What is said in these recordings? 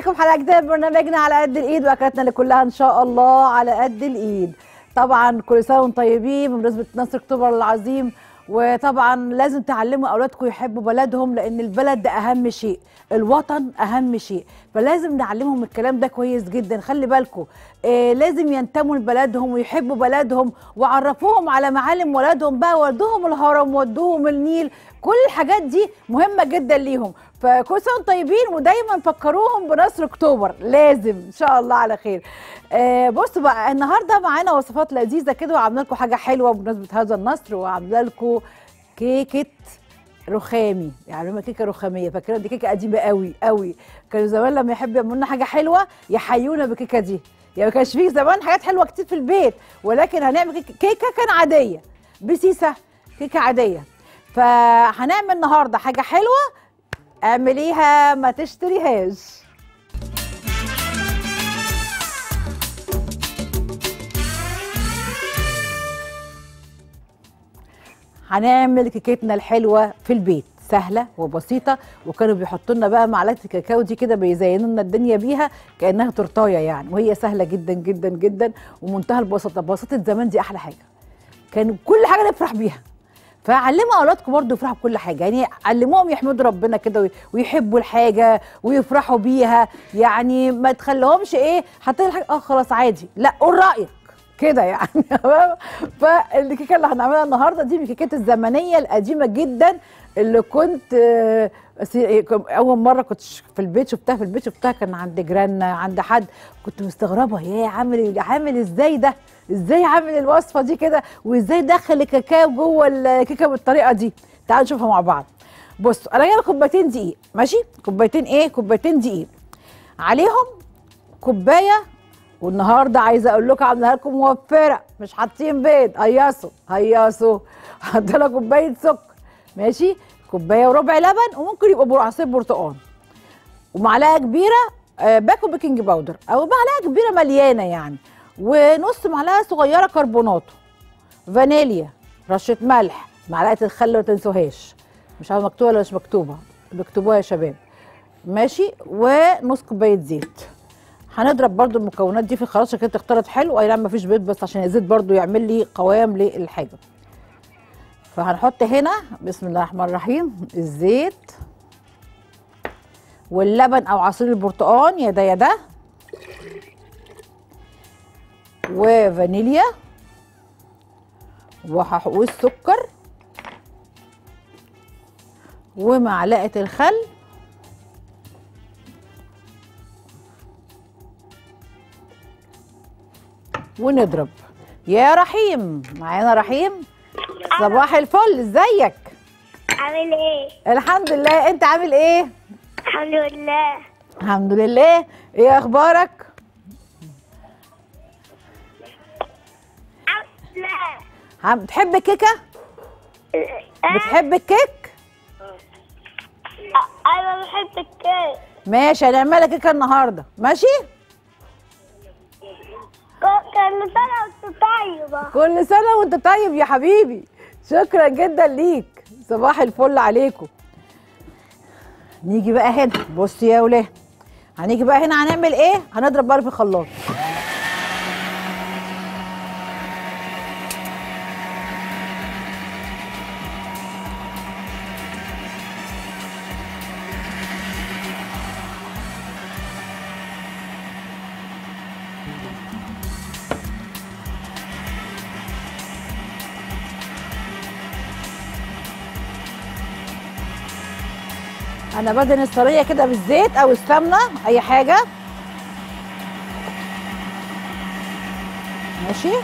بيكم حلقه جديده من برنامجنا على قد الايد واكلاتنا اللي كلها ان شاء الله على قد الايد طبعا كل سنه وانتم طيبين بمناسبه 12 اكتوبر العظيم وطبعا لازم تعلموا اولادكم يحبوا بلدهم لان البلد ده اهم شيء الوطن اهم شيء فلازم نعلمهم الكلام ده كويس جدا خلي بالكم آه لازم ينتموا لبلدهم ويحبوا بلدهم وعرفوهم على معالم ولادهم بقى ودوهم الهرم ودوهم النيل كل الحاجات دي مهمه جدا ليهم فكل سنه وانتم طيبين ودايما فكروهم بنصر اكتوبر لازم ان شاء الله على خير آه بصوا بقى النهارده معانا وصفات لذيذه كده وعامله لكم حاجه حلوه بمناسبه هذا النصر وعامله لكم كيكه رخامي يعني كيكه رخاميه فاكره دي كيكه قديمه قوي قوي كانوا زمان لما يحبوا يعملوا لنا حاجه حلوه يحيونا بالكيكه دي يعني ما كانش فيه زمان حاجات حلوه كتير في البيت ولكن هنعمل كيكه, كيكة كان عاديه بسيسه كيكه عاديه فهنعمل النهارده حاجه حلوه اعمليها ما تشتريهاش هنعمل كيكتنا الحلوه في البيت سهله وبسيطه وكانوا بيحطوا لنا بقى معلقه الكاكاو دي كده بيزينوا لنا الدنيا بيها كانها تورتايه يعني وهي سهله جدا جدا جدا ومنتهى البساطه بساطه زمان دي احلى حاجه كان كل حاجه نفرح بيها فعلموا اولادكم برضه يفرحوا بكل حاجه يعني علموهم يحمدوا ربنا كده ويحبوا الحاجه ويفرحوا بيها يعني ما تخليهمش ايه حاطين الحاجه اه خلاص عادي لا قول رايك كده يعني فالكيكه اللي هنعملها النهارده دي من الكيكات الزمنيه القديمه جدا اللي كنت اول مره كنت في البيت شفتها في البيت شفتها كان عند جيراننا عند حد كنت مستغربه يا عامل عامل ازاي ده ازاي عامل الوصفه دي كده وازاي دخل الكاكاو جوه الكيكه بالطريقه دي تعالوا نشوفها مع بعض بصوا انا جايبه كوبايتين دقيق ماشي كوبايتين ايه كوبايتين دقيق عليهم كوبايه والنهارده عايزه اقول لكم عاملاها لكم موفره مش حاطين بيض هيصوا هيصوا حاطه لها كوبايه سكر ماشي كوبايه وربع لبن وممكن يبقى عصير برتقال ومعلقه كبيره آه باكو بيكنج باودر او معلقه كبيره مليانه يعني ونص معلقه صغيره كربوناتو فانيليا رشه ملح معلقه الخل ما تنسوهاش مش عارفه مكتوبه ولا مش مكتوبه بيكتبوها يا شباب ماشي ونص كوبايه زيت هنضرب برضو المكونات دي في الخلاط عشان كده تختلط حلو اي نعم مفيش بيض بس عشان الزيت برضو يعمل لي قوام للحاجه فهنحط هنا بسم الله الرحمن الرحيم الزيت واللبن او عصير البرتقال يا ده يا ده وفانيليا والسكر ومعلقه الخل ونضرب يا رحيم معانا رحيم صباح الفل ازيك عامل ايه؟ الحمد لله انت عامل ايه الحمد لله الحمد لله ايه اخبارك لا عم بتحب الكيكه بتحب الكيك انا بحب الكيك ماشي هنعملها كيكه النهارده ماشي كان سنة وانت طيبة كل سنه وانت طيب يا حبيبي شكرا جدا ليك صباح الفل عليكم نيجي بقى هنا بصي يا ولاد هنيجي بقى هنا هنعمل ايه هنضرب بقى في الخلاط انا بدهن الصينيه كده بالزيت او السمنه اي حاجه ماشي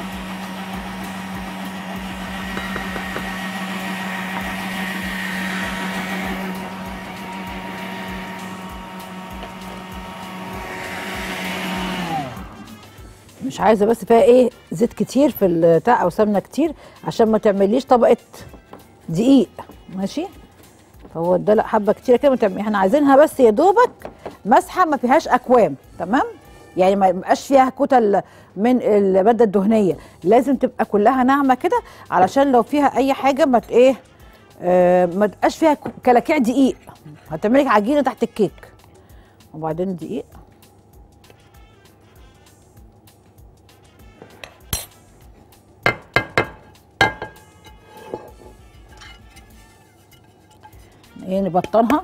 مش عايزه بس فيها ايه زيت كتير في البتاع او سمنه كتير عشان ما تعمليش طبقه دقيق ماشي فهو ده لا حبه كتيره كده متعمل. احنا عايزينها بس يا دوبك مسحه ما فيهاش اكوام تمام يعني ما يبقاش فيها كتل من الماده الدهنيه لازم تبقى كلها ناعمه كده علشان لو فيها اي حاجه ما ت- ايه آه ما تبقاش فيها ك- كلاكيع دقيق هتعملي عجينه تحت الكيك وبعدين دقيق ايه نبطنها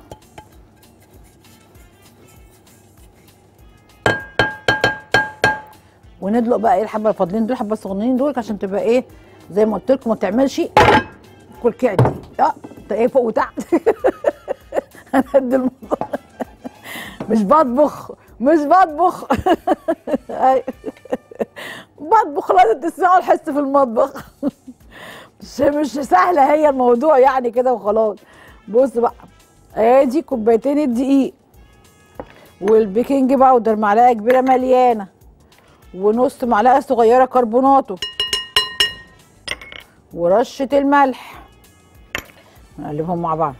وندلق بقى ايه الحبه الفاضلين دول الحبه الصغننين دول عشان تبقى ايه زي ما قلت لكم ما تعملش كل كعدي اه انت ايه فوق وتحت انا قد الموضوع مش بطبخ مش بطبخ أيوة. بطبخ لازم تسمعوا الحس في المطبخ مش مش سهله هي الموضوع يعني كده وخلاص بص بقى ادي كوبايتين الدقيق والبيكنج باودر معلقه كبيره مليانه ونص معلقه صغيره كربوناتو ورشه الملح نقلبهم مع بعض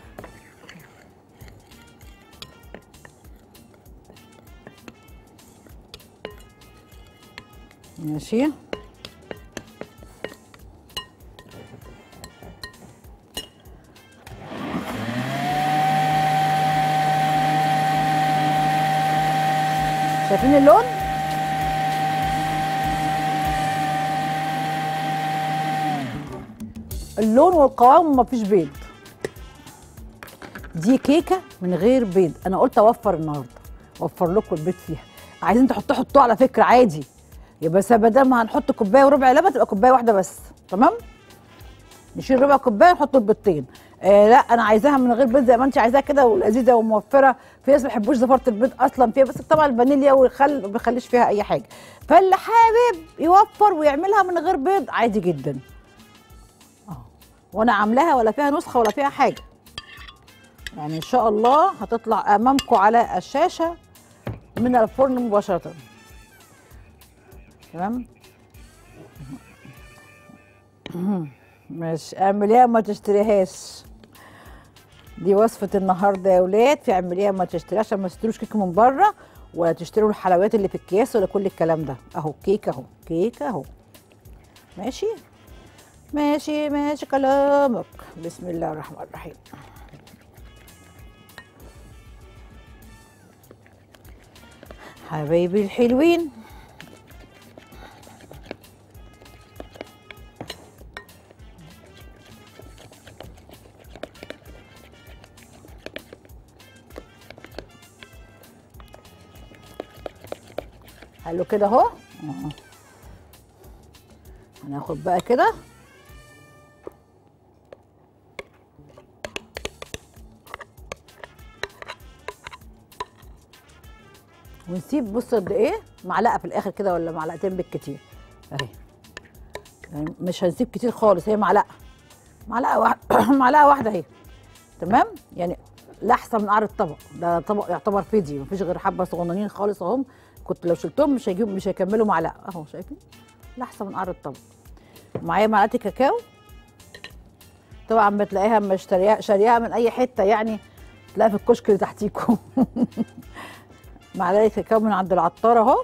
ماشي شايفين اللون اللون والقوام مفيش بيض دي كيكه من غير بيض انا قلت اوفر النهارده اوفر لكم البيض فيها عايزين تحطوه حطوه على فكره عادي يبقى بس بدل ما هنحط كوبايه وربع لبن تبقى كوبايه واحده بس تمام نشيل ربع كوبايه نحط البيضتين آه لا انا عايزاها من غير بيض زي ما انت عايزاها كده ولذيذه وموفره في ناس ما بيحبوش زفاره البيض اصلا فيها بس طبعا الفانيليا والخل ما بيخليش فيها اي حاجه فاللي حابب يوفر ويعملها من غير بيض عادي جدا اه وانا عاملاها ولا فيها نسخه ولا فيها حاجه يعني ان شاء الله هتطلع امامكم على الشاشه من الفرن مباشره تمام مش اعمليها ما تشتريهاش دي وصفة النهارده يا ولاد في اعمليها ما تشتريهاش عشان ما تشتروش كيك من بره ولا تشتروا الحلويات اللي في الكيس ولا كل الكلام ده اهو كيك اهو كيك اهو ماشي ماشي ماشي كلامك بسم الله الرحمن الرحيم حبايبي الحلوين حلو كده اهو أهو. هناخد بقى كده ونسيب بص قد ايه معلقه في الاخر كده ولا معلقتين بالكتير اهي يعني مش هنسيب كتير خالص هي معلقه معلقه واحده معلقه واحده اهي تمام يعني لحسه من قعر الطبق ده طبق يعتبر فيديو مفيش غير حبه صغننين خالص اهم كنت لو شلتهم مش هيجيب مش هيكملوا معلقه اهو شايفين لحسه من قعر الطبق معايا معلقه كاكاو طبعا بتلاقيها مش شارياها شارياها من اي حته يعني تلاقيها في الكشك اللي تحتيكم معلقه كاكاو من عند العطار اهو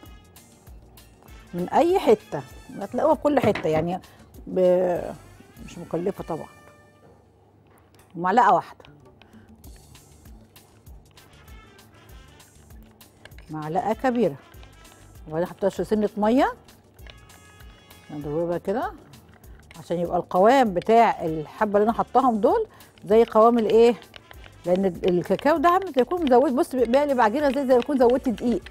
من اي حته هتلاقوها في كل حته يعني ب... مش مكلفه طبعا معلقه واحده معلقه كبيره وبعدين احط سنه ميه ندوبها كده عشان يبقى القوام بتاع الحبه اللي انا حطاهم دول زي قوام الايه لان الكاكاو ده عامل زي يكون مزود بص بيقلب عجينه زي زي يكون زودت دقيق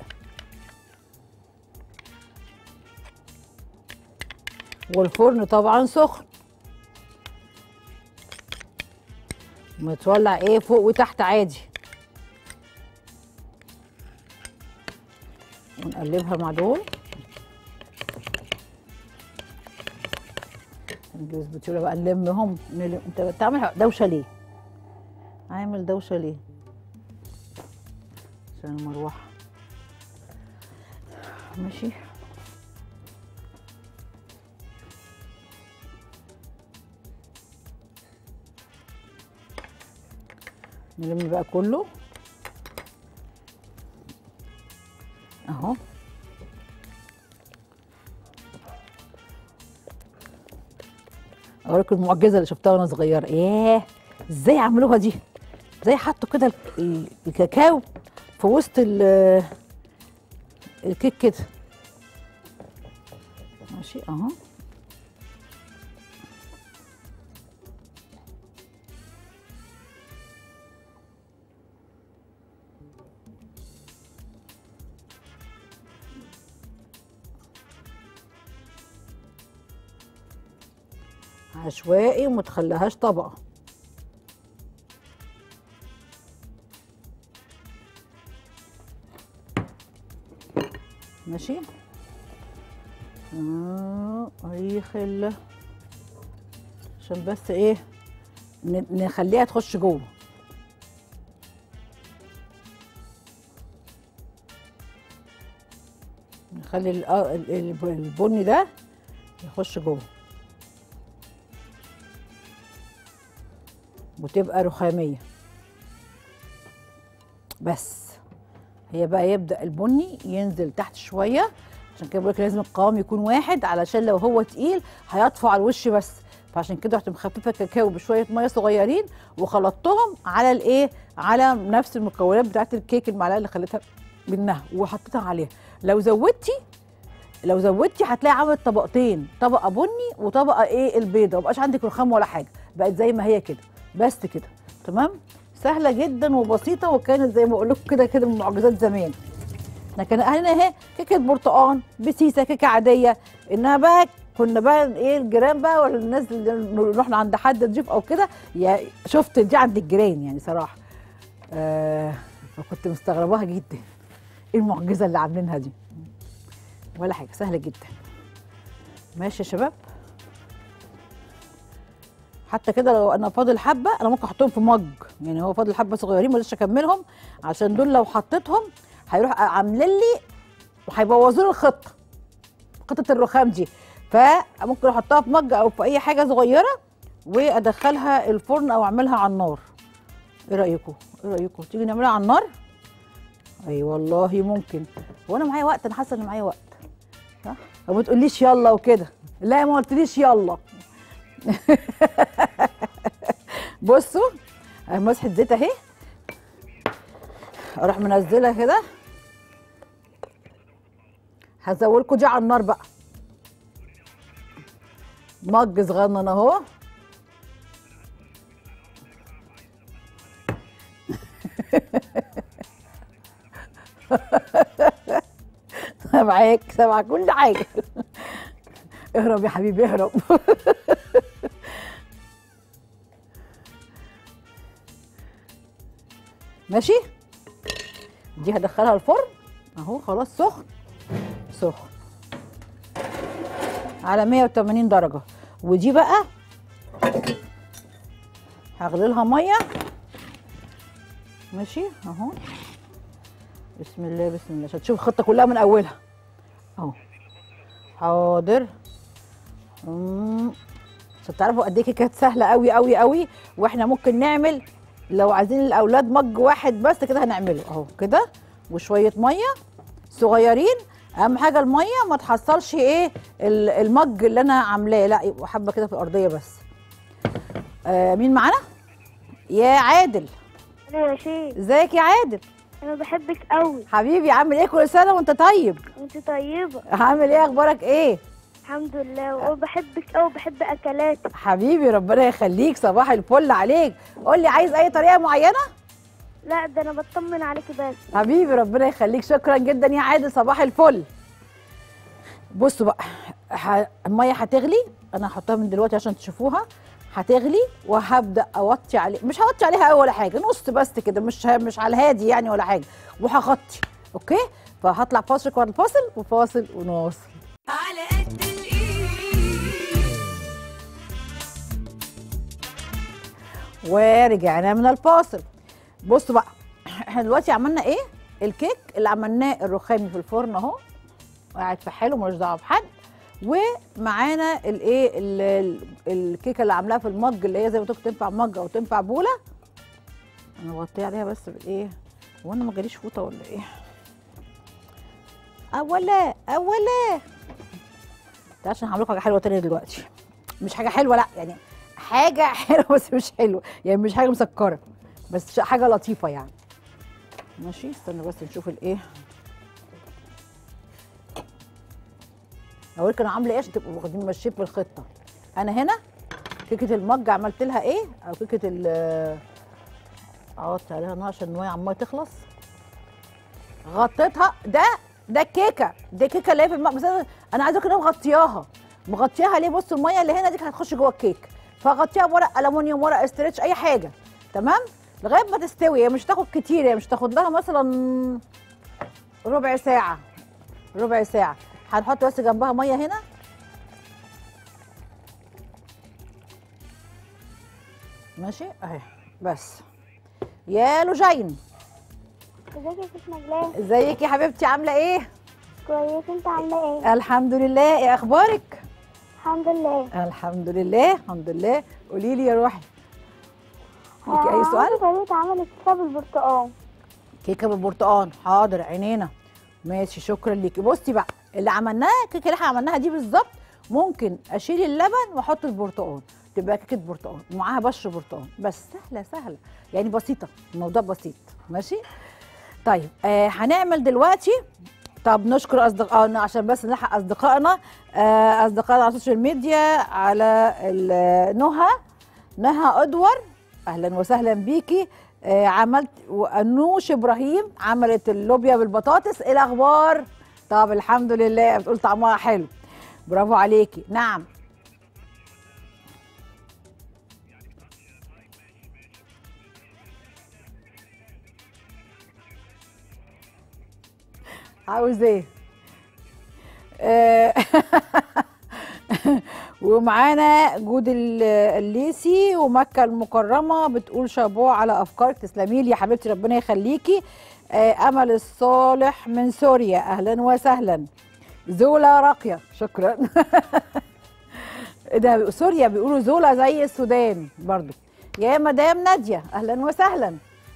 والفرن طبعا سخن متولع ايه فوق وتحت عادي ونقلبها مع دول نجيب سباتيولا بقى نلمهم نلم. انت بتعمل دوشه ليه؟ عامل دوشه ليه؟ عشان المروحه ماشي نلم بقى كله اهو اوريكم المعجزه اللي شفتها وانا صغيره ياه ازاي عملوها دي ازاي حطوا كده ال- ال- الكاكاو في وسط ال- الكيك كده ماشي اهو عشوائي وما تخليهاش طبقه ماشي اه اي خله عشان بس ايه ن- نخليها تخش جوه نخلي ال- آه ال- ال- البني ده يخش جوه وتبقى رخاميه بس هي بقى يبدا البني ينزل تحت شويه عشان كده بقولك لازم القوام يكون واحد علشان لو هو تقيل هيطفو على الوش بس فعشان كده رحت مخففه الكاكاو بشويه ميه صغيرين وخلطتهم على الايه على نفس المكونات بتاعت الكيك المعلقه اللي خليتها منها وحطيتها عليها لو زودتي لو زودتي هتلاقي عملت طبقتين طبقه بني وطبقه ايه البيضه مبقاش عندك رخام ولا حاجه بقت زي ما هي كده بس كده تمام سهله جدا وبسيطه وكانت زي ما بقول لكم كده كده من معجزات زمان احنا كان اهلنا اهي كيكه برتقال بسيسه كيكه عاديه انها بقى كنا بقى ايه الجيران بقى ولا الناس اللي نروح عند حد نضيف او كده يا شفت دي عند الجيران يعني صراحه آه فكنت مستغرباها جدا ايه المعجزه اللي عاملينها دي ولا حاجه سهله جدا ماشي يا شباب حتى كده لو انا فاضل حبه انا ممكن احطهم في مج يعني هو فاضل حبه صغيرين مش اكملهم عشان دول لو حطيتهم هيروح عاملين لي وهيبوظوا لي الخطه خطه الرخام دي فممكن احطها في مج او في اي حاجه صغيره وادخلها الفرن او اعملها على النار ايه رايكم ايه رايكم تيجي نعملها على النار اي والله ممكن وانا معايا وقت انا حاسه ان معايا وقت صح وما تقوليش يلا وكده لا ما قلتليش يلا بصوا اهي مسحه زيت اهي اروح منزلها كده هزودلكوا دي على النار بقى مج صغنن اهو سامعاك سامعة كل حاجة اهرب يا حبيبي اهرب ماشي دي هدخلها الفرن اهو خلاص سخن سخن على 180 درجة ودي بقى هغلي لها ميه ماشي اهو بسم الله بسم الله عشان تشوف الخطه كلها من اولها اهو حاضر أمم. عشان تعرفوا قد ايه كانت سهله قوي قوي قوي واحنا ممكن نعمل لو عايزين الاولاد مج واحد بس كده هنعمله اهو كده وشويه ميه صغيرين اهم حاجه الميه ما تحصلش ايه ال- المج اللي انا عاملاه لا يبقوا حبه كده في الارضيه بس آه مين معانا يا عادل انا يا شيخ ازيك يا عادل انا بحبك قوي حبيبي عامل ايه كل سنه وانت طيب انت طيبه عامل ايه اخبارك ايه الحمد لله وبحبك قوي بحب اكلاتك حبيبي ربنا يخليك صباح الفل عليك قول لي عايز اي طريقه معينه لا ده انا بطمن عليكي بس حبيبي ربنا يخليك شكرا جدا يا عادل صباح الفل بصوا بقى ح... الميه هتغلي انا هحطها من دلوقتي عشان تشوفوها هتغلي وهبدا اوطي عليه مش هوطي عليها قوي ولا حاجه نص بس كده مش ه... مش على الهادي يعني ولا حاجه وهغطي اوكي فهطلع فاصل بعد الفاصل وفاصل ونواصل على قد الايد ورجعنا من الفاصل بصوا بقى احنا دلوقتي عملنا ايه الكيك اللي عملناه الرخامي في الفرن اهو قاعد في حاله ملوش دعوه بحد ومعانا الايه ال- ال- الكيكه اللي عاملاها في المج اللي هي زي ما قلت لكم تنفع مج او تنفع بوله انا بغطيها عليها بس بالايه هو انا ما جاليش فوطه ولا ايه اولا اولا ده عشان هعمل لكم حاجه حلوه تانية دلوقتي مش حاجه حلوه لا يعني حاجه حلوه بس مش حلوه يعني مش حاجه مسكره بس ش- حاجه لطيفه يعني ماشي استنى بس نشوف الايه اوريك انا عامله ايه عشان تبقوا واخدين ماشيين بالخطه انا هنا كيكه المج عملت لها ايه او كيكه ال قعدت عليها نار عشان الميه عماله تخلص غطيتها ده ده الكيكه دي كيكه اللي هي في المج بس انا انا عايزه كده مغطياها مغطياها ليه بصوا الميه اللي هنا دي كانت هتخش جوه الكيك فغطيها بورق الومنيوم ورق استرتش اي حاجه تمام لغايه ما تستوي هي مش تاخد كتير هي مش تاخد لها مثلا ربع ساعه ربع ساعه هنحط بس جنبها ميه هنا ماشي اهي بس يا لوجين ازيك يا ست نجلاء ازيك يا حبيبتي عامله ايه كويس انت عامله ايه الحمد لله ايه اخبارك الحمد لله الحمد لله الحمد لله قولي لي يا روحي ليكي اي آه، سؤال عندي طريقه عمل كتاب البرتقال كيكه بالبرتقال حاضر عينينا ماشي شكرا ليكي بصي بقى اللي عملناها الكيكه اللي احنا عملناها دي بالظبط ممكن اشيل اللبن واحط البرتقال تبقى كيكه برتقال ومعاها بشر برتقال بس سهله سهله يعني بسيطه الموضوع بسيط ماشي طيب آه هنعمل دلوقتي طب نشكر اصدقائنا عشان بس نلحق اصدقائنا آه اصدقائنا على السوشيال ميديا على ال- نهى نهى ادور اهلا وسهلا بيكي آه عملت وانوش ابراهيم عملت اللوبيا بالبطاطس ايه الاخبار طب الحمد لله بتقول طعمها حلو برافو عليكي نعم عاوز ايه آه، ومعانا جود ال- الليسي ومكة المكرمة بتقول شابوه على أفكارك تسلمي لي يا حبيبتي ربنا يخليكي آه، أمل الصالح من سوريا أهلا وسهلا زولا راقية شكرا إيه ده سوريا بيقولوا زولا زي السودان برضو يا مدام نادية أهلا وسهلا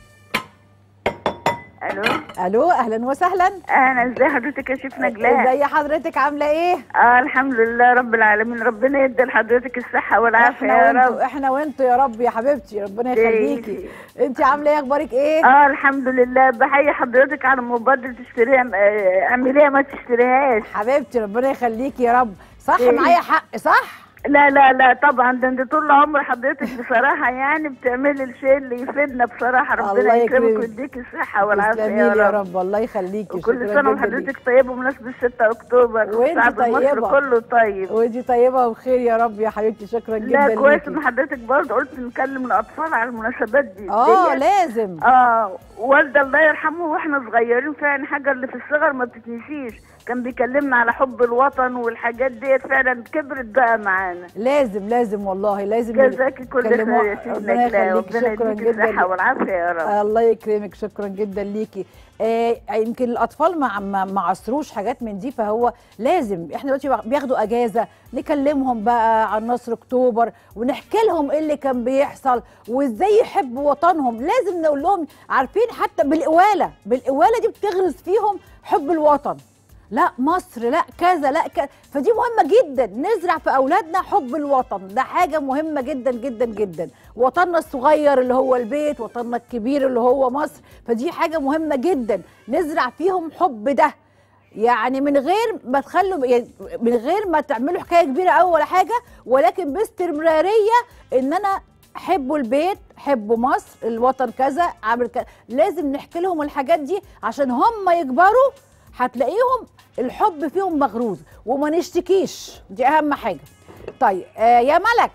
الو ألو أهلا وسهلا انا ازي حضرتك يا شيف نجلاء ازي حضرتك عاملة إيه؟ اه الحمد لله رب العالمين ربنا يدي لحضرتك الصحه والعافيه احنا يا وانتوا رب احنا وانتوا يا رب يا حبيبتي ربنا يخليكي انت عامله ايه اخبارك ايه اه الحمد لله بحيي حضرتك على مبادره تشتريها آه، اعمليها ما تشتريهاش حبيبتي ربنا يخليكي يا رب صح إيه. معايا حق صح لا لا لا طبعا ده انت طول عمر حضرتك بصراحه يعني بتعملي الشيء اللي يفيدنا بصراحه الله ربنا يكرمك يكرمك. ويديك الصحه والعافيه تسلمي يا لي يا رب رب الله يخليكي وكل شكرا سنه جدا وحضرتك ليكي. طيبه بمناسبه 6 اكتوبر وانت والشعب المصري طيبة. كله طيب وانتي طيبه وبخير يا رب يا حبيبتي شكرا جدا لا كويس ليكي. ان حضرتك برضه قلت نكلم الاطفال على المناسبات دي اه ديت. لازم اه والدة الله يرحمه واحنا صغيرين فعلا حاجه اللي في الصغر ما بتتنسيش كان بيكلمنا على حب الوطن والحاجات ديت فعلا كبرت بقى معانا لازم لازم والله لازم جزاكي كل كلموا- خير يا سيدي ربنا نجلاء يخليكي ربنا شكرا يديك جدا الصحه والعافيه يا رب الله يكرمك شكرا جدا ليكي آه يمكن الاطفال ما ما ما عصروش حاجات من دي فهو لازم احنا دلوقتي بياخدوا اجازه نكلمهم بقى عن نصر اكتوبر ونحكي لهم ايه اللي كان بيحصل وازاي يحبوا وطنهم لازم نقول لهم عارفين حتى بالقواله بالقواله دي بتغرس فيهم حب الوطن لا مصر لا كذا لا كذا فدي مهمه جدا نزرع في اولادنا حب الوطن ده حاجه مهمه جدا جدا جدا وطننا الصغير اللي هو البيت وطننا الكبير اللي هو مصر فدي حاجه مهمه جدا نزرع فيهم حب ده يعني من غير ما تخلوا يعني من غير ما تعملوا حكايه كبيره قوي ولا حاجه ولكن باستمراريه ان انا حبوا البيت حبوا مصر الوطن كذا عامل كذا لازم نحكي لهم الحاجات دي عشان هم يكبروا هتلاقيهم الحب فيهم مغروز وما نشتكيش دي اهم حاجه طيب آه يا ملك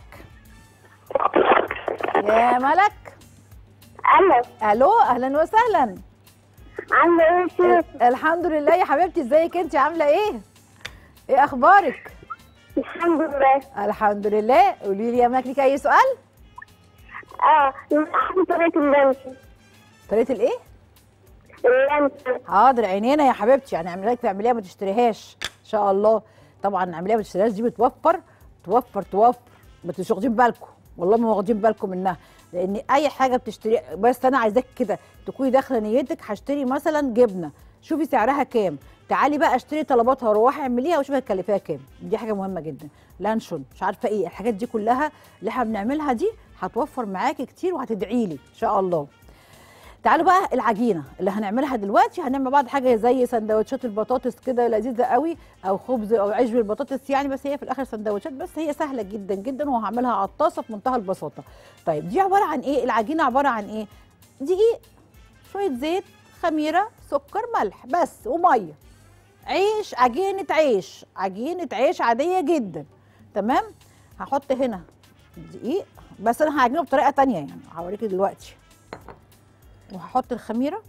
يا ملك الو الو اهلا وسهلا عامله ايه يا شيف الحمد لله يا حبيبتي ازيك انت عامله ايه ايه اخبارك الحمد لله الحمد لله قولي لي يا ملك ليك اي سؤال اه عندي طريقه اللانشون طريقه الايه اللانشون حاضر عينينا يا حبيبتي يعني اعملي لك تعمليها ما تشتريهاش ان شاء الله طبعا نعمليها ما تشتريهاش دي بتوفر توفر توفر ما انتوش واخدين بالكم والله ما واخدين بالكم منها لان اي حاجه بتشتري بس انا عايزاك كده تكوني داخله نيتك هشتري مثلا جبنه شوفي سعرها كام تعالي بقى اشتري طلباتها روحي اعمليها وشوفي هتكلفيها كام دي حاجه مهمه جدا لانشون مش عارفه ايه الحاجات دي كلها اللي احنا بنعملها دي هتوفر معاكي كتير وهتدعي لي ان شاء الله تعالوا بقى العجينه اللي هنعملها دلوقتي هنعمل بعض حاجه زي سندوتشات البطاطس كده لذيذه قوي او خبز او عيش بالبطاطس يعني بس هي في الاخر سندوتشات بس هي سهله جدا جدا وهعملها على الطاسه في منتهى البساطه طيب دي عباره عن ايه العجينه عباره عن ايه دقيق شويه زيت خميره سكر ملح بس وميه عيش عجينه عيش عجينه عيش عاديه جدا تمام هحط هنا دقيق بس انا هعجنه بطريقه تانية يعني هوريكي دلوقتي وهحط الخميره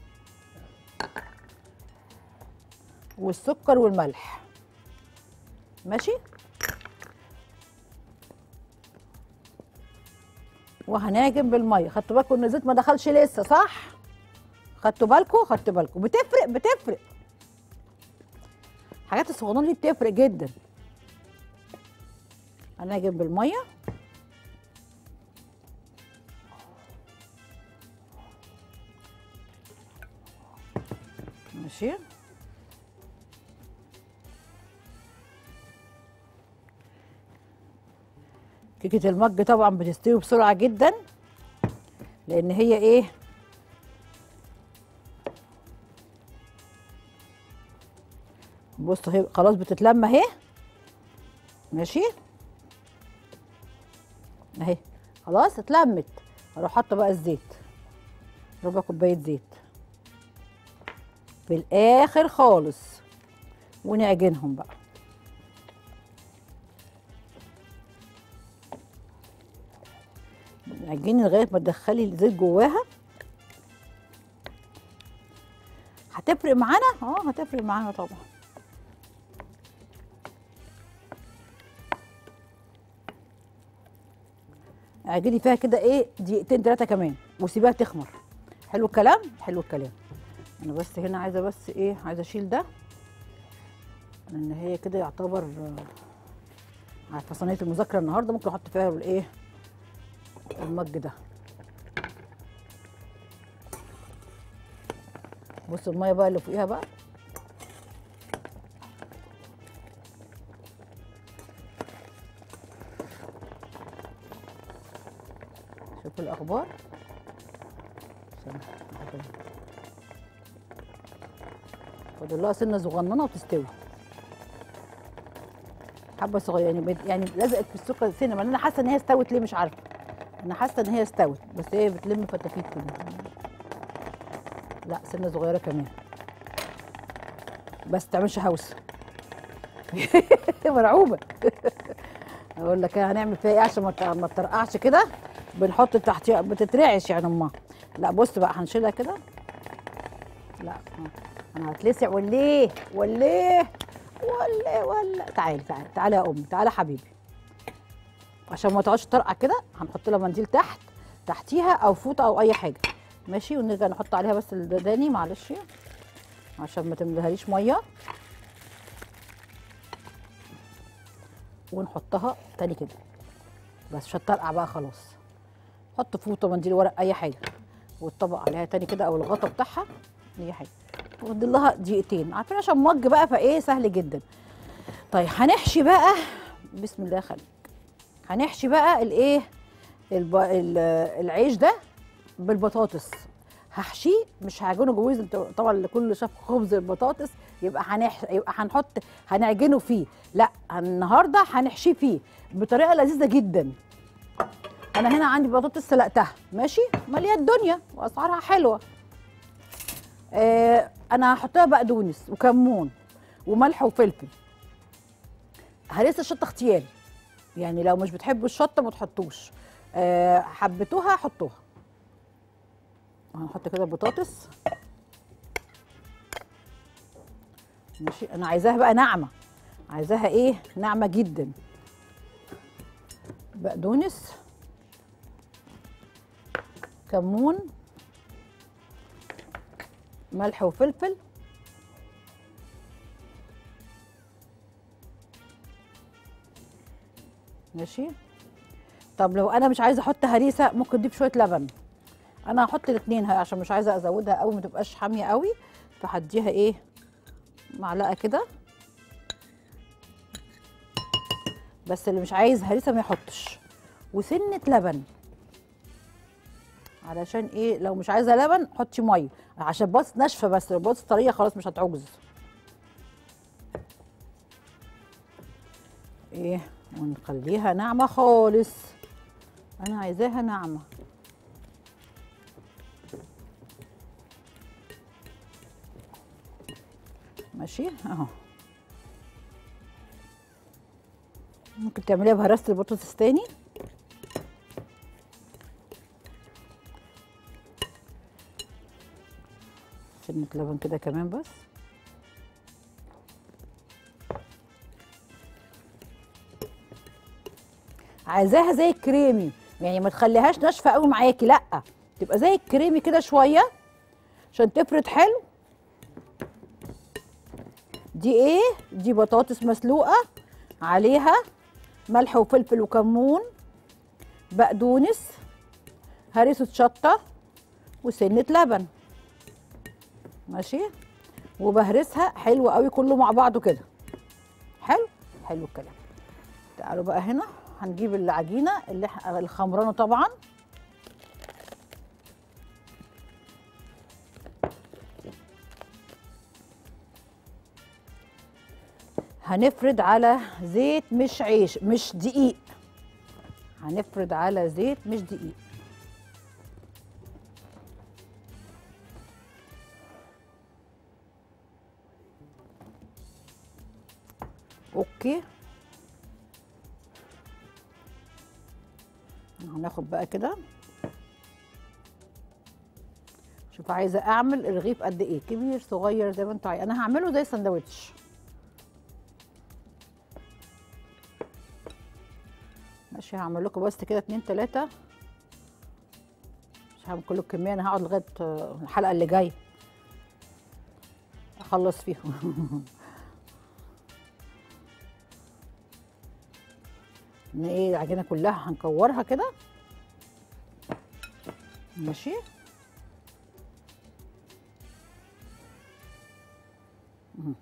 والسكر والملح ماشي وهنعجن بالميه خدتوا بالكم ان الزيت ما دخلش لسه صح خدتوا بالكم خدتوا بالكم بتفرق بتفرق الحاجات الصغننه دي بتفرق جدا هنعجن بالميه ماشي كيكه المج طبعا بتستوي بسرعه جدا لان هي ايه بصوا هي خلاص بتتلم اهي ماشي اهي خلاص اتلمت اروح حاطه بقى الزيت ربع كوبايه زيت في الاخر خالص ونعجنهم بقى نعجن لغايه ما تدخلي الزيت جواها هتفرق معانا اه هتفرق معانا طبعا اعجني فيها كده ايه دقيقتين ثلاثه كمان وسيبيها تخمر حلو الكلام حلو الكلام انا بس هنا عايزه بس ايه عايزه اشيل ده لان هي كده يعتبر آه، عارفه صينيه المذاكره النهارده ممكن احط فيها الايه المج ده بص الميه بقى اللي فوقيها بقى شوفوا الاخبار استنى، أحط هنا. فاضل لها سنه صغننه وتستوي حبه صغيره يعني بت- يعني لزقت في السكر سنه ما انا حاسه ان هي استوت ليه مش عارفه انا حاسه ان هي استوت بس هي بتلم فتافيت كده لا سنه صغيره كمان بس تعملش هوس مرعوبه اقول لك إيه هنعمل فيها ايه عشان ما ت- ما تطرقعش كده بنحط تحتيها بتترعش يعني امها لا بص بقى هنشيلها كده لا انا هتلسع وليه وليه ولا ولا تعالي تعالي تعالي يا امي تعالي يا حبيبي عشان ما تقعدش ترقع كده هنحط لها منديل تحت تحتيها او فوطه او اي حاجه ماشي ونرجع نحط عليها بس الداني معلش عشان ما تملهاليش ميه ونحطها تاني كده بس مش هتطرقع بقى خلاص حط فوطه منديل ورق اي حاجه والطبق عليها تاني كده او الغطا بتاعها اي حاجه وفضل لها دقيقتين عارفين عشان مج بقى فايه سهل جدا طيب هنحشي بقى بسم الله خليك هنحشي بقى الايه الب... ال- العيش ده بالبطاطس هحشيه مش هعجنه جوز انت طبعا لكل شاف خبز البطاطس يبقى هنح... يبقى هنحط هنعجنه فيه لا النهارده هنحشيه فيه بطريقه لذيذه جدا انا هنا عندي بطاطس سلقتها ماشي ماليه الدنيا واسعارها حلوه آه انا هحطها بقدونس وكمون وملح وفلفل هرس الشطه اختياري يعني لو مش بتحبوا الشطه ما تحطوش آه حبيتوها حطوها هنحط كده البطاطس ماشي انا عايزاها بقى ناعمه عايزاها ايه ناعمه جدا بقدونس كمون ملح وفلفل ماشي طب لو انا مش عايزه احط هريسه ممكن اضيف شويه لبن انا هحط الاثنين عشان مش عايزه ازودها قوي ما تبقاش حاميه قوي فهديها ايه معلقه كده بس اللي مش عايز هريسه ما يحطش وسنه لبن علشان ايه لو مش عايزه لبن حطي ميه عشان بطاطس ناشفه بس لو بطاطس طريه خلاص مش هتعجز ايه ونخليها ناعمه خالص انا عايزاها ناعمه ماشي اهو ممكن تعمليها بهرسه البطاطس تاني سنة لبن كده كمان بس عايزاها زي الكريمي يعني ما تخليهاش ناشفه قوي معاكي لا تبقى زي الكريمي كده شويه عشان تفرد حلو دي ايه دي بطاطس مسلوقه عليها ملح وفلفل وكمون بقدونس هريسه شطه وسنه لبن ماشي وبهرسها حلو قوي كله مع بعضه كده حلو حلو الكلام تعالوا بقى هنا هنجيب العجينه اللي إح- الخمرانه طبعا هنفرد على زيت مش عيش مش دقيق هنفرد على زيت مش دقيق اوكي هناخد بقى كده شوف عايزه اعمل الرغيف قد ايه كبير صغير زي ما انتوا عايزين انا هعمله زي سندوتش ماشي هعمل لكم بس كده اتنين تلاته مش هعمل كل الكميه انا هقعد لغايه آه، الحلقه اللي جايه اخلص فيهم ان ايه العجينه كلها هنكورها كده ماشي مم.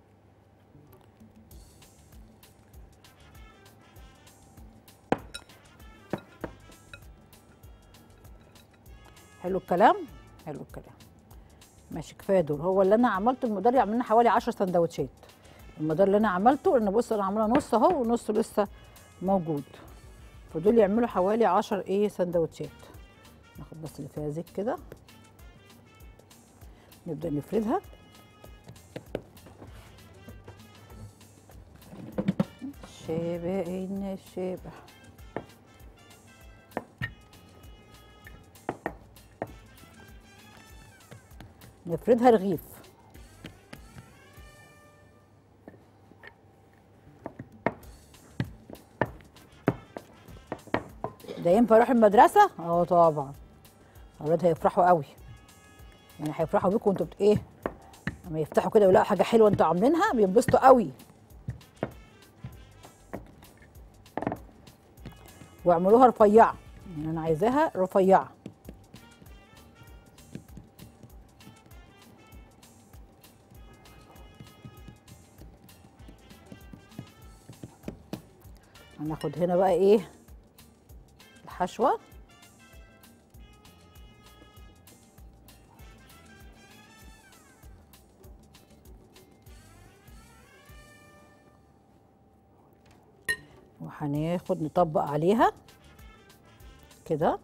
حلو الكلام حلو الكلام ماشي كفايه دول هو اللي انا عملته المقدار يعمل لنا حوالي 10 سندوتشات المقدار اللي انا عملته ان بص انا عامله نص اهو ونص لسه موجود فدول يعملوا حوالي 10 ايه سندوتشات ناخد بس اللي فيها زيت كده نبدا نفردها شبه ان الشبه نفردها رغيف ده ينفع اروح المدرسه اه طبعا اولاد هيفرحوا قوي يعني هيفرحوا بيكم وانتوا بت ايه لما يفتحوا كده ويلاقوا حاجه حلوه انتوا عاملينها بينبسطوا قوي واعملوها رفيعه يعني انا عايزاها رفيعه هناخد هنا بقى ايه الحشوه وهناخد نطبق عليها كده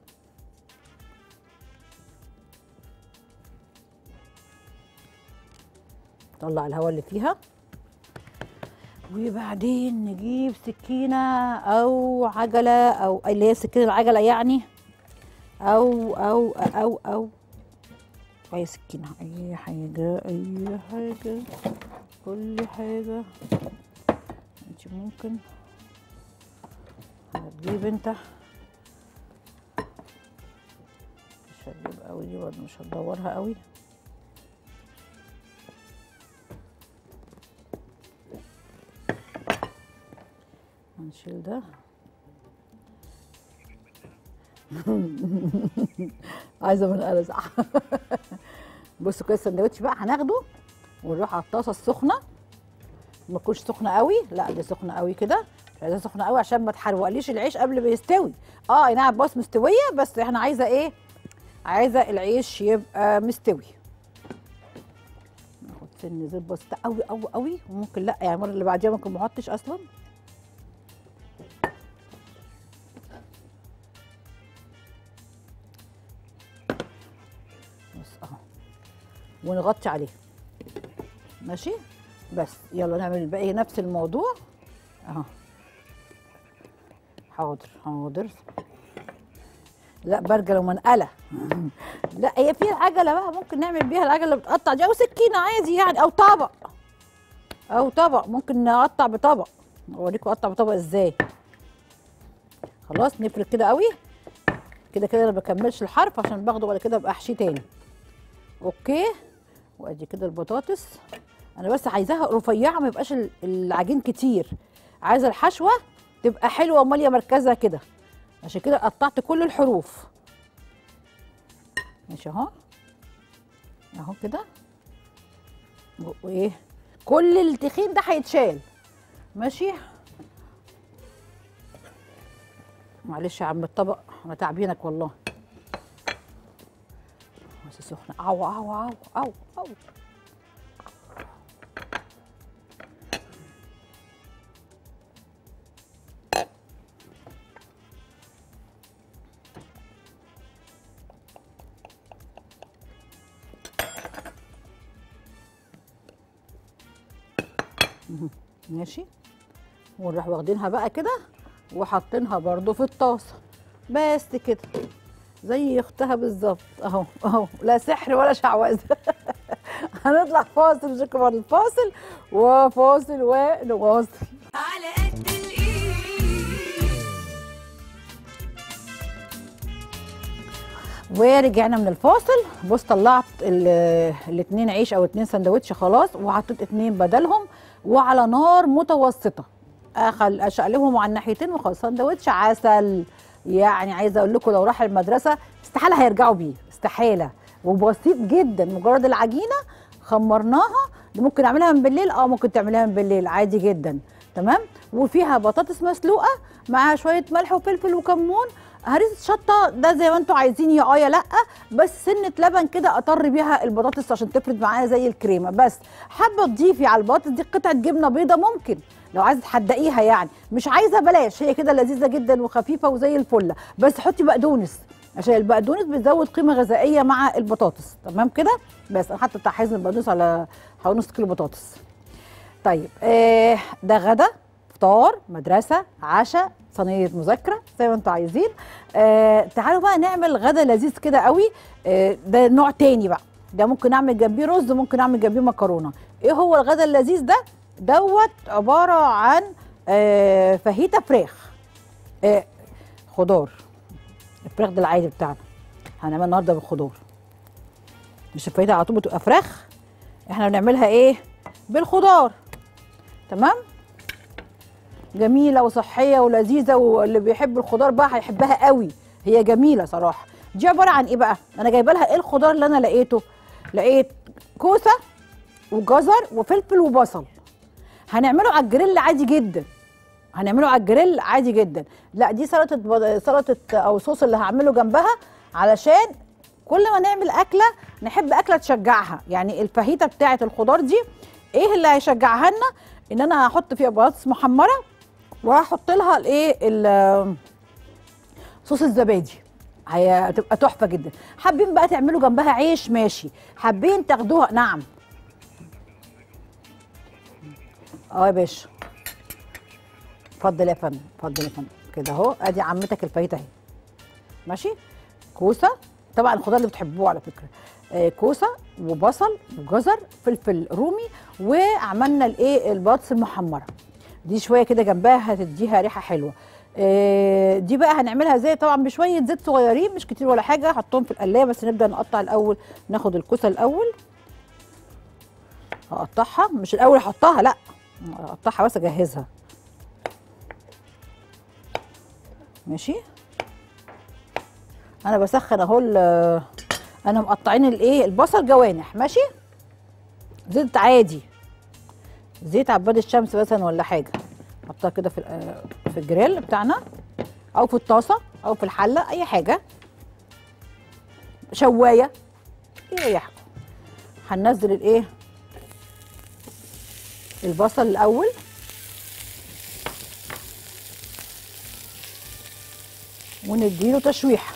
نطلع الهواء اللي فيها وبعدين نجيب سكينة أو عجلة أو اللي هي سكينة العجلة يعني أو أو أو أو أي سكينة أي حاجة أي حاجة كل حاجة انت ممكن هتجيب انت مش هتجيب قوي دي برضه مش هتدورها قوي هنشيل ده عايزه من ارزع بصوا كده السندوتش بقى هناخده ونروح على الطاسه السخنه ما تكونش سخنه قوي لا دي سخنه قوي كده مش عايزاها سخنه قوي عشان ما تحرقليش العيش قبل ما يستوي اه اي نعم بص مستويه بس احنا عايزه ايه عايزه العيش يبقى مستوي ناخد سن زيت بسيطه قوي قوي قوي وممكن لا يعني المره اللي بعديها ممكن ما احطش اصلا بس اهو ونغطي عليه ماشي بس يلا نعمل الباقي نفس الموضوع اهو حاضر حاضر لا برجل ومنقله لا هي في عجله بقى ممكن نعمل بيها العجله اللي بتقطع دي او سكينه عادي يعني او طبق او طبق ممكن نقطع بطبق اوريكم اقطع بطبق ازاي خلاص نفرد كده قوي كده كده انا بكملش الحرف عشان باخده بعد كده ابقى احشيه تاني اوكي وادي كده البطاطس انا بس عايزاها رفيعه ما يبقاش ال- العجين كتير عايزه الحشوه تبقى حلوه وماليه مركزها كده عشان كده قطعت كل الحروف ماشي اهو اهو كده و- وايه كل التخين ده هيتشال ماشي معلش يا عم الطبق انا تعبينك والله بس سخنه او او او او او ماشي ونروح واخدينها بقى كده وحاطينها برضو في الطاسه بس كده زي اختها بالظبط اهو اهو لا سحر ولا شعوذه هنطلع فاصل نشوفكم بعد الفاصل وفاصل ونواصل على قد الايد ورجعنا من الفاصل بص طلعت ال- الاتنين عيش او اتنين سندوتش خلاص وحطيت اتنين بدلهم وعلى نار متوسطه اخل اشقلبهم على الناحيتين وخلاص سندوتش عسل يعني عايزه اقول لكم لو راح المدرسه استحاله هيرجعوا بيه استحاله وبسيط جدا مجرد العجينه خمرناها دي ممكن اعملها من بالليل اه ممكن تعمليها من بالليل عادي جدا تمام وفيها بطاطس مسلوقه مع شويه ملح وفلفل وكمون هريسه شطه ده زي ما انتوا عايزين يا اه يا لا بس سنه لبن كده اطر بيها البطاطس عشان تفرد معايا زي الكريمه بس حابه تضيفي على البطاطس دي قطعه جبنه بيضه ممكن لو عايزه تحدقيها يعني مش عايزه بلاش هي كده لذيذه جدا وخفيفه وزي الفله بس حطي بقدونس عشان البقدونس بتزود قيمه غذائيه مع البطاطس تمام كده بس انا حاطه بتاع حزم البقدونس على حوالي نص كيلو بطاطس طيب آه ده غدا فطار مدرسه عشاء صينيه مذاكره زي ما انتوا عايزين آه تعالوا بقى نعمل غدا لذيذ كده قوي آه ده نوع تاني بقى ده ممكن اعمل جنبيه رز ممكن اعمل جنبيه مكرونه ايه هو الغدا اللذيذ ده دوت عباره عن آه فاهيتا فراخ آه خضار الفراخ ده العادي بتاعنا هنعمل النهارده بالخضار مش الفاهيتا على طول بتبقى فراخ احنا بنعملها ايه بالخضار تمام جميله وصحيه ولذيذه واللي بيحب الخضار بقى هيحبها قوي هي جميله صراحه دي عباره عن ايه بقى انا جايبه لها ايه الخضار اللي انا لقيته لقيت كوسه وجزر وفلفل وبصل هنعمله على الجريل عادي جدا هنعمله على الجريل عادي جدا لا دي سلطه بض- سلطه او صوص اللي هعمله جنبها علشان كل ما نعمل اكله نحب اكله تشجعها يعني الفاهيتا بتاعه الخضار دي ايه اللي هيشجعها لنا ان انا هحط فيها بطاطس محمره وهحط لها الايه ال- صوص الزبادي هتبقى تحفه جدا حابين بقى تعملوا جنبها عيش ماشي حابين تاخدوها نعم اه يا باشا اتفضل يا فندم اتفضل يا فندم كده اهو ادي عمتك الفايته اهي ماشي كوسه طبعا الخضار اللي بتحبوه على فكره آه كوسه وبصل وجزر فلفل رومي وعملنا الايه البطاطس المحمره دي شويه كده جنبها هتديها ريحه حلوه آه دي بقى هنعملها زي طبعا بشويه زيت صغيرين مش كتير ولا حاجه حطهم في القلايه بس نبدا نقطع الاول ناخد الكوسه الاول هقطعها مش الاول احطها لا اقطعها بس اجهزها ماشي انا بسخن اهو ال- انا مقطعين الايه البصل جوانح ماشي زيت عادي زيت عباد الشمس مثلا ولا حاجه حطها كده في ال- في الجريل بتاعنا او في الطاسه او في الحله اي حاجه شوايه يريحكم هننزل الايه البصل الاول ونديله تشويحه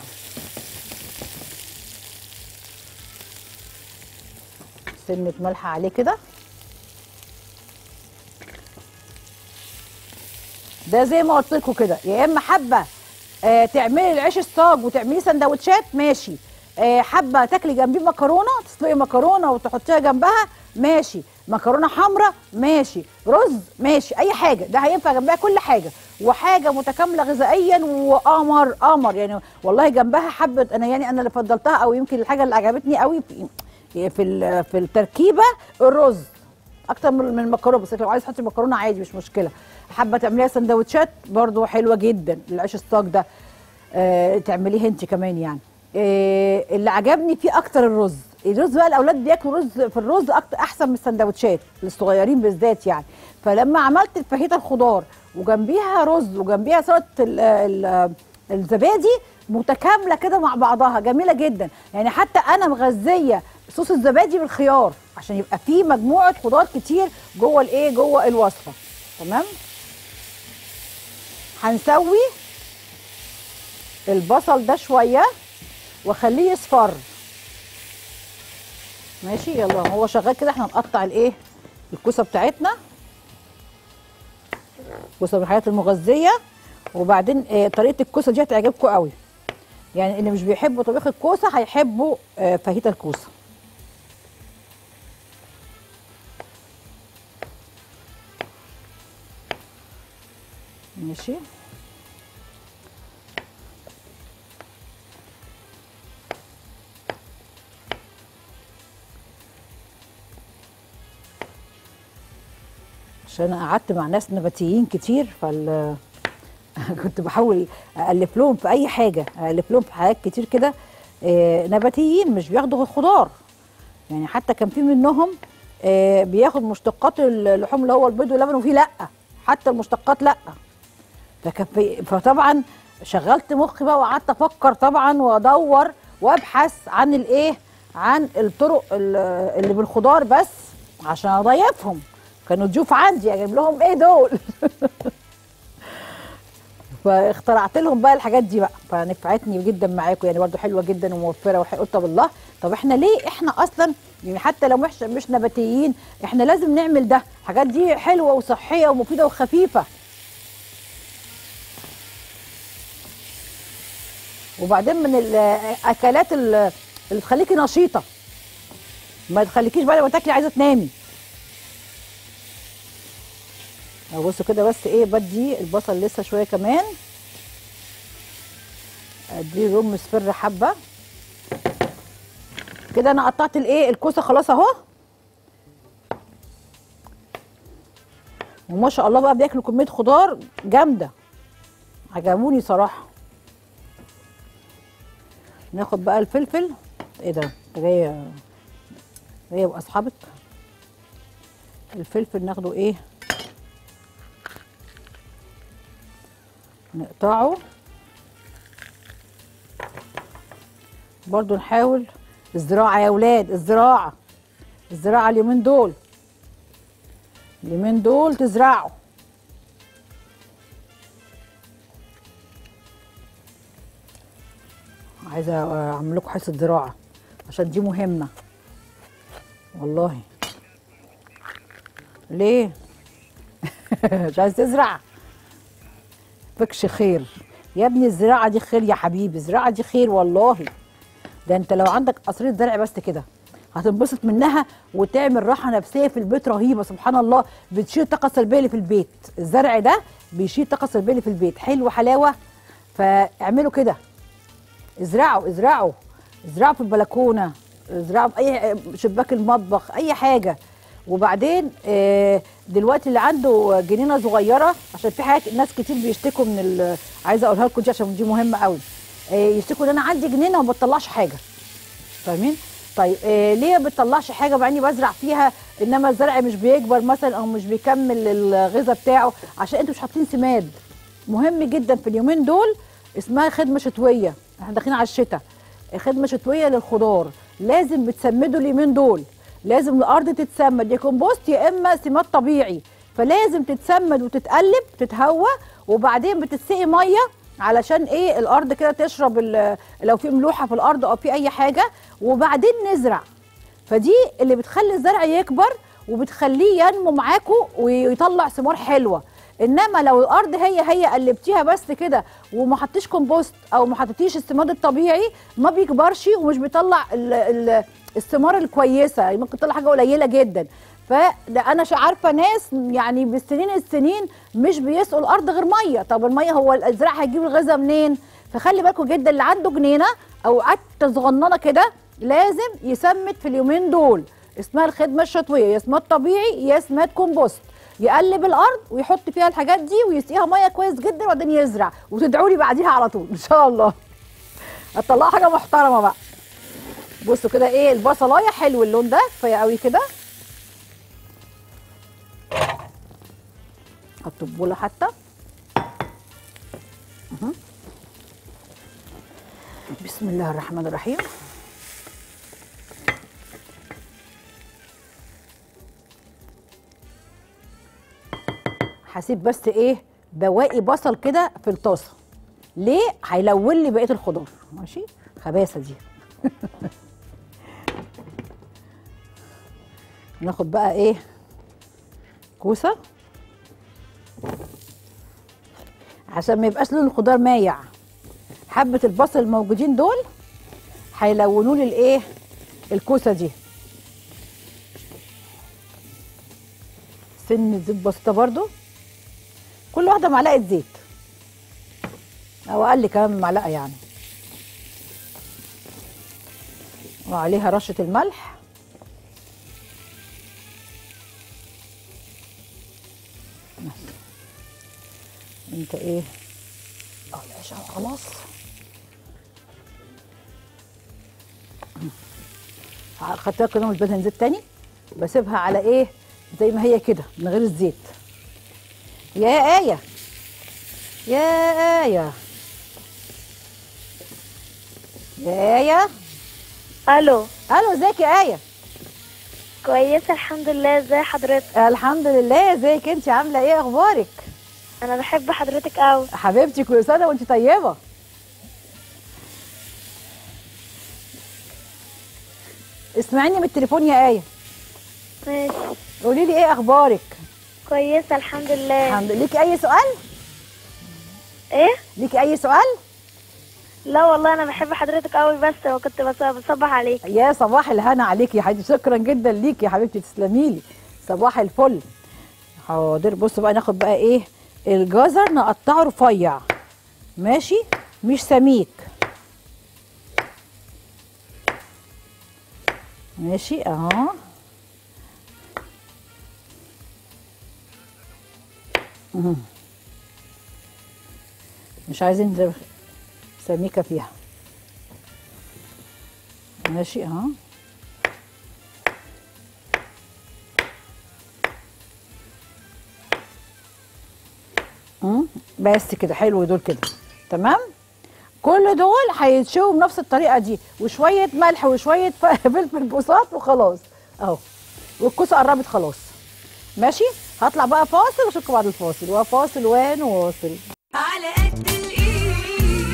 سنة ملح عليه كده ده زي ما قلت لكم كده يا اما حابه آه تعملي العيش الصاج وتعمليه سندوتشات ماشي آه حابه تاكلي جنبيه مكرونه تسلقي مكرونه وتحطيها جنبها ماشي مكرونه حمراء ماشي رز ماشي اي حاجه ده هينفع جنبها كل حاجه وحاجه متكامله غذائيا وقمر قمر يعني والله جنبها حبه انا يعني انا اللي فضلتها او يمكن الحاجه اللي عجبتني قوي في في ال- في التركيبه الرز اكتر من من المكرونه بس لو عايز تحطي مكرونه عادي مش مشكله حابه تعمليها سندوتشات برضو حلوه جدا العيش الصاج ده آه تعمليه انت كمان يعني آه اللي عجبني فيه اكتر الرز الرز بقى الاولاد بياكلوا رز في الرز اكتر احسن من السندوتشات للصغيرين بالذات يعني فلما عملت الفاهيتا الخضار وجنبيها رز وجنبيها سلطه ال- ال- الزبادي متكامله كده مع بعضها جميله جدا يعني حتى انا مغذيه صوص الزبادي بالخيار عشان يبقى فيه مجموعه خضار كتير جوه الايه جوه الوصفه تمام هنسوي البصل ده شويه واخليه يصفر ماشي يلا هو شغال كده احنا نقطع الايه الكوسه بتاعتنا كوسه من الحاجات المغذيه وبعدين آه طريقه الكوسه دي هتعجبكم قوي يعني اللي مش بيحبوا طبيخ الكوسه هيحبوا آه فاهيتا الكوسه ماشي عشان انا قعدت مع ناس نباتيين كتير فال كنت بحاول الف لهم في اي حاجه الف لهم في حاجات كتير كده آه، نباتيين مش بياخدوا الخضار يعني حتى كان في منهم آه، بياخد مشتقات اللحوم اللي هو البيض واللبن وفي لا حتى المشتقات لا فكان في- فطبعا شغلت مخي بقى وقعدت افكر طبعا وادور وابحث عن الايه عن الطرق ال- اللي بالخضار بس عشان اضيفهم كانوا ضيوف عندي اجيب لهم ايه دول فاخترعت لهم بقى الحاجات دي بقى فنفعتني جدا معاكم يعني برضو حلوه جدا وموفره وح- قلت طب الله طب احنا ليه احنا اصلا يعني حتى لو مش مش نباتيين احنا لازم نعمل ده الحاجات دي حلوه وصحيه ومفيده وخفيفه وبعدين من الاكلات ال- اللي تخليكي نشيطه ما تخليكيش بعد ما تاكلي عايزه تنامي أهو بصوا كده بس ايه بدي البصل لسه شويه كمان اديه لون مصفر حبه كده انا قطعت الايه الكوسه خلاص اهو وما شاء الله بقى بياكلوا كميه خضار جامده عجبوني صراحه ناخد بقى الفلفل ايه ده انت جايه جايه باصحابك الفلفل ناخده ايه نقطعه برضو نحاول الزراعة يا ولاد الزراعة الزراعة اليومين دول اليومين دول تزرعوا عايزة أعمل لكم حصة زراعة عشان دي مهمة والله ليه؟ مش عايز تزرع؟ فكش خير يا ابني الزراعه دي خير يا حبيبي الزراعه دي خير والله ده انت لو عندك قصرية زرع بس كده هتنبسط منها وتعمل راحه نفسيه في البيت رهيبه سبحان الله بتشيل الطاقه السلبيه اللي في البيت الزرع ده بيشيل الطاقه السلبيه اللي في البيت حلو حلاوه فاعملوا كده ازرعوا ازرعوا ازرعوا في البلكونه ازرعوا في اي شباك المطبخ اي حاجه وبعدين آه، دلوقتي اللي عنده جنينه صغيره عشان في حاجات ناس كتير بيشتكوا من ال- عايزه اقولها لكم دي عشان دي مهمه قوي آه، يشتكوا ان انا عندي جنينه وما بتطلعش حاجه فاهمين طيب آه ليه ما بتطلعش حاجه مع اني بزرع فيها انما الزرع مش بيكبر مثلا او مش بيكمل الغذاء بتاعه عشان انتوا مش حاطين سماد مهم جدا في اليومين دول اسمها خدمه شتويه احنا داخلين على الشتاء خدمه شتويه للخضار لازم بتسمدوا اليومين دول لازم الارض تتسمد يا كومبوست يا اما سماد طبيعي فلازم تتسمد وتتقلب تتهوى وبعدين بتتسقي ميه علشان ايه الارض كده تشرب ال- لو في ملوحه في الارض او في اي حاجه وبعدين نزرع فدي اللي بتخلي الزرع يكبر وبتخليه ينمو معاكم ويطلع ثمار حلوه انما لو الارض هي هي قلبتيها بس كده وما حطيتيش كومبوست او ما حطيتيش السماد الطبيعي ما بيكبرش ومش بيطلع ال ال الثمار الكويسه يعني ممكن تطلع حاجه قليله جدا فده انا شا- عارفه ناس يعني بالسنين السنين مش بيسقوا الارض غير ميه طب الميه هو الزراعه هيجيب الغذاء منين فخلي بالكم جدا اللي عنده جنينه او عته صغننه كده لازم يسمد في اليومين دول اسمها الخدمه الشتويه يا سماد طبيعي يا سماد كومبوست يقلب الارض ويحط فيها الحاجات دي ويسقيها ميه كويس جدا وبعدين يزرع وتدعوا لي بعديها على طول ان شاء الله هتطلعوا حاجه محترمه بقى بصوا كده ايه البصلايه حلو اللون ده كفايه قوي كده حطوا في بوله حتى مهم. بسم الله الرحمن الرحيم هسيب بس ايه بواقي بصل كده في الطاسه ليه هيلون لي بقيه الخضار ماشي خباثه دي ناخد بقى ايه كوسه عشان ما يبقاش لون الخضار مايع حبه البصل الموجودين دول هيلونوا لي الايه الكوسه دي سن زيت بسيطه برضو كل واحده معلقه زيت او اقل كمان من معلقه يعني وعليها رشه الملح بس. انت ايه اه العشاء خلاص خدت بالك كده مش بدهن زيت تاني بسيبها على ايه زي ما هي كده من غير الزيت يا آية يا آية يا آية الو الو ازيك يا آية كويسه الحمد لله ازي حضرتك الحمد لله ازيك انت عامله ايه اخبارك انا بحب حضرتك قوي حبيبتي كل سنه وانت طيبه اسمعيني من التليفون يا آية ماشي قولي لي ايه اخبارك كويسه الحمد لله الحمد لله ليكي اي سؤال ايه ليكي اي سؤال لا والله انا بحب حضرتك قوي بس وكنت بص- بصبح عليك يا صباح الهنا عليك يا حبيبتي شكرا جدا ليكي يا حبيبتي تسلمي لي صباح الفل حاضر بصوا بقى ناخد بقى ايه الجزر نقطعه رفيع ماشي مش سميك ماشي اهو مهم. مش عايزين زي- سميكه فيها ماشي اهو مم، بس كده حلو دول كده تمام كل دول هيتشووا بنفس الطريقه دي وشويه ملح وشويه ف- فلفل بوصات وخلاص اهو والكوسه قربت خلاص ماشي هطلع بقى فاصل واشوفكم بعد الفاصل وفاصل ونواصل على قد الايد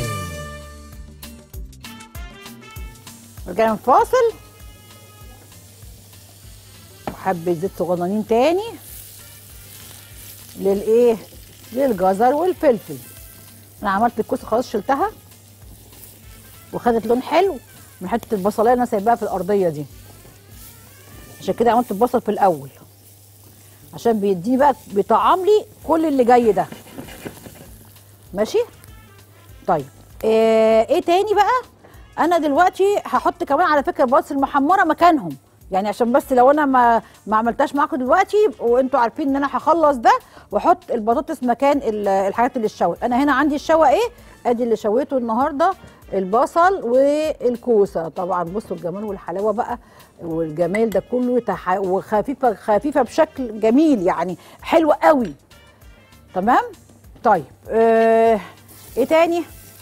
رجعنا من فاصل وحبة زيت صغننين تاني للايه للجزر والفلفل انا عملت الكوسه خلاص شلتها وخدت لون حلو من حته البصلايه اللي انا سايباها في الارضيه دي عشان كده عملت البصل في الاول عشان بيديني بقى بيطعم لي كل اللي جاي ده ماشي طيب آه ايه تاني بقى انا دلوقتي هحط كمان على فكره البطاطس المحمره مكانهم يعني عشان بس لو انا ما ما عملتهاش معاكم دلوقتي وانتوا عارفين ان انا هخلص ده واحط البطاطس مكان ال- الحاجات اللي اتشوت انا هنا عندي الشوى ايه ادي اللي شويته النهارده البصل والكوسه طبعا بصوا الجمال والحلاوه بقى والجمال ده كله تح... وخفيفه خفيفه بشكل جميل يعني حلوه قوي تمام طيب آه... ايه تاني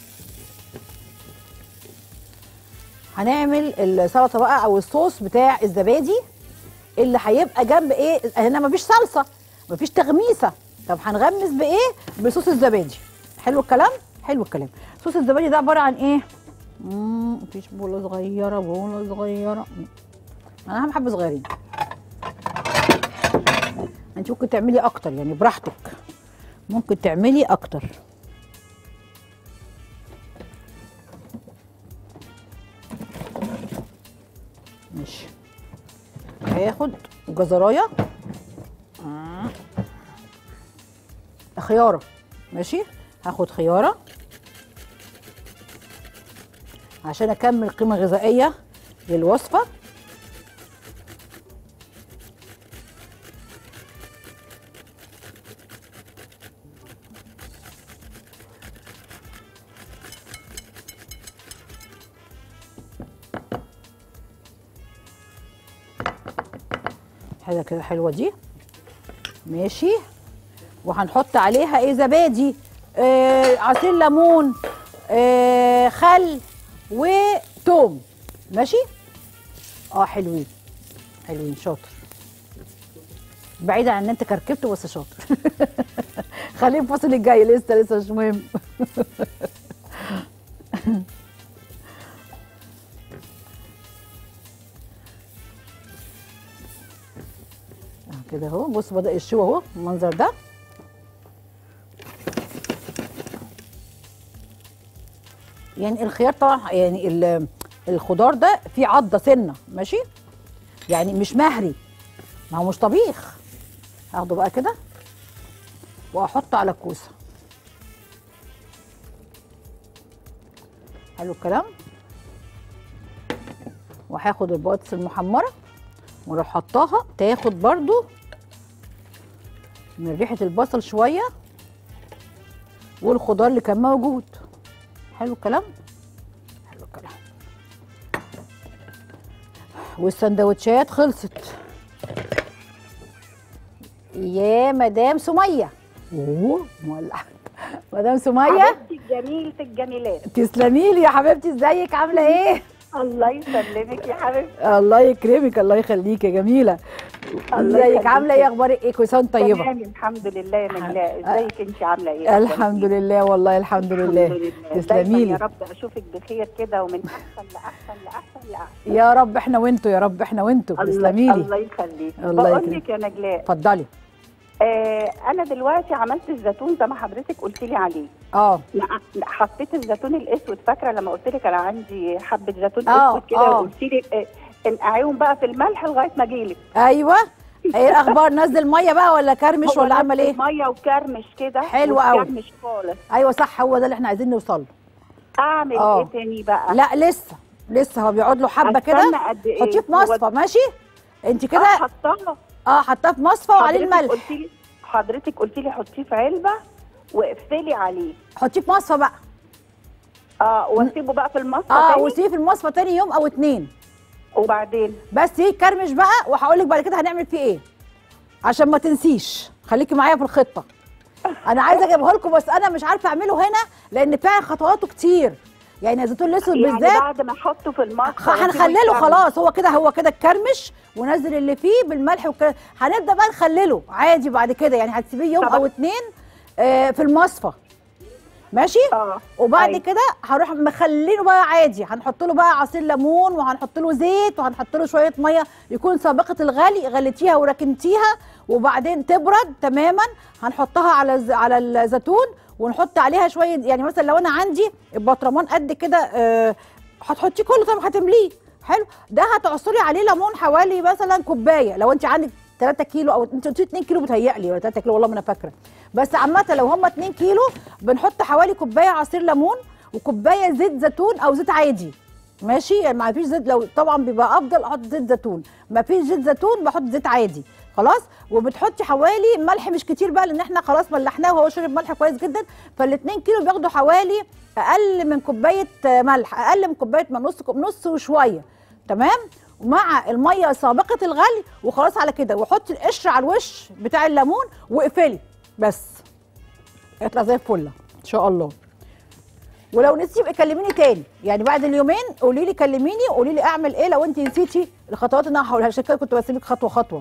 هنعمل السلطه بقى او الصوص بتاع الزبادي اللي هيبقى جنب ايه هنا مفيش صلصه مفيش تغميسه طب هنغمس بايه بصوص الزبادي حلو الكلام حلو الكلام صوص الزبادي ده عباره عن ايه مم، مفيش بوله صغيره بوله صغيره انا اهم حبه صغيرين انت ممكن تعملي اكتر يعني براحتك ممكن تعملي اكتر ماشي هاخد جزرايه آه. خياره ماشي هاخد خياره عشان اكمل قيمه غذائيه للوصفه حاجه كده حلوه دي ماشي وهنحط عليها ايه زبادي آه عصير ليمون آه خل وتوم ماشي اه حلوين حلوين شاطر بعيدا عن ان انت كركبت بس شاطر خليه الفصل الجاي لسه لسه مش مهم آه كده اهو بص بدا يشوي اهو المنظر ده يعني الخيار طبعا يعني ال- الخضار ده فيه عضه سنه ماشي يعني مش مهري ما هو مش طبيخ هاخده بقى كده واحطه على الكوسه حلو الكلام وهاخد البطاطس المحمره واروح حطاها تاخد برضو من ريحه البصل شويه والخضار اللي كان موجود حلو الكلام حلو الكلام والسندوتشات خلصت يا مدام سميه اوه مولع مدام سميه حبيبتي جميلة الجميلات تسلمي لي يا حبيبتي ازيك عامله ايه الله يسلمك يا حبيبتي الله يكرمك الله يخليك يا جميله الله ازيك يخليك. عامله ايه اخبارك ايه كل سنه وانت طيبه تمام الحمد لله يا نجلاء ح- ازيك انت عامله ايه الحمد لله والله الحمد لله دايما تسلمي يا لي رب اشوفك بخير كده ومن احسن لاحسن لاحسن لاحسن يا رب احنا وانتوا يا رب احنا وانتوا تسلمي الله لي يخليك الله بقول يكرمك. لك يا نجلاء اتفضلي آه انا دلوقتي عملت الزيتون زي ما حضرتك قلت لي عليه اه نع- حطيت الزيتون الاسود فاكره لما قلت لك انا عندي حبه زيتون آه، اسود كده آه. وقلت لي آه، انقعيهم بقى في الملح لغايه ما اجيلك ايوه ايه الاخبار نزل ميه بقى ولا كرمش هو ولا عمل نزل ايه ميه وكرمش كده حلو أوي. وكرمش خالص ايوه صح هو ده اللي احنا عايزين نوصل له اعمل آه. ايه تاني بقى لا لسه لسه هو بيقعد له حبه كده أستنى قد إيه؟ حطيه في هو- مصفى ماشي انت اه كده حطها اه حطاه في مصفى وعليه حضرتك الملح قلت لي حضرتك قلت لي حطيه في علبه واقفلي عليه حطيه في مصفى بقى اه واسيبه بقى في المصفى اه تاني وسيبيه في المصفى تاني يوم او اتنين وبعدين بس يكرمش بقى وهقول لك بعد كده هنعمل فيه ايه عشان ما تنسيش خليكي معايا في الخطه انا عايزه اجيبه لكم بس انا مش عارفه اعمله هنا لان فعلا خطواته كتير يعني الزيتون الاسود يعني بالذات بعد ما احطه في المصفى خ- هنخلله وأسيبه خلاص هو كده هو كده اتكرمش ونزل اللي فيه بالملح والكلام هنبدا بقى نخلله عادي بعد كده يعني هتسيبيه يوم طب- او اتنين آه في المصفى ماشي اه وبعد أيوة. كده هروح مخلينه بقى عادي هنحط له بقى عصير ليمون وهنحط له زيت وهنحط له شويه ميه يكون سابقه الغلي غليتيها وركنتيها وبعدين تبرد تماما هنحطها على الز- على الزيتون ونحط عليها شويه يعني مثلا لو انا عندي البطرمان قد كده آه، هتحطيه كله طبعا هتمليه حلو ده هتعصري عليه ليمون حوالي مثلا كوبايه لو انت عندك 3 كيلو او انت قلتي 2 كيلو بتهيألي ولا 3 كيلو والله ما انا فاكره بس عامه لو هم 2 كيلو بنحط حوالي كوبايه عصير ليمون وكوبايه زيت زيتون او زيت عادي ماشي يعني ما فيش زيت لو طبعا بيبقى افضل احط زيت زيتون ما فيش زيت زيتون بحط زيت عادي خلاص وبتحطي حوالي ملح مش كتير بقى لان احنا خلاص ملحناه وهو شرب ملح كويس جدا فال2 كيلو بياخدوا حوالي اقل من كوبايه آه، ملح اقل من كوبايه من نص كوب نص وشويه تمام ومع الميه سابقه الغلي وخلاص على كده وحطي القشر على الوش بتاع الليمون واقفلي بس هيطلع زي الفله ان شاء الله ولو نسيتي يبقى كلميني تاني يعني بعد اليومين قولي لي كلميني وقولي لي اعمل ايه لو انت نسيتي الخطوات اللي انا هقولها عشان كده كنت بسيبك خطوه خطوه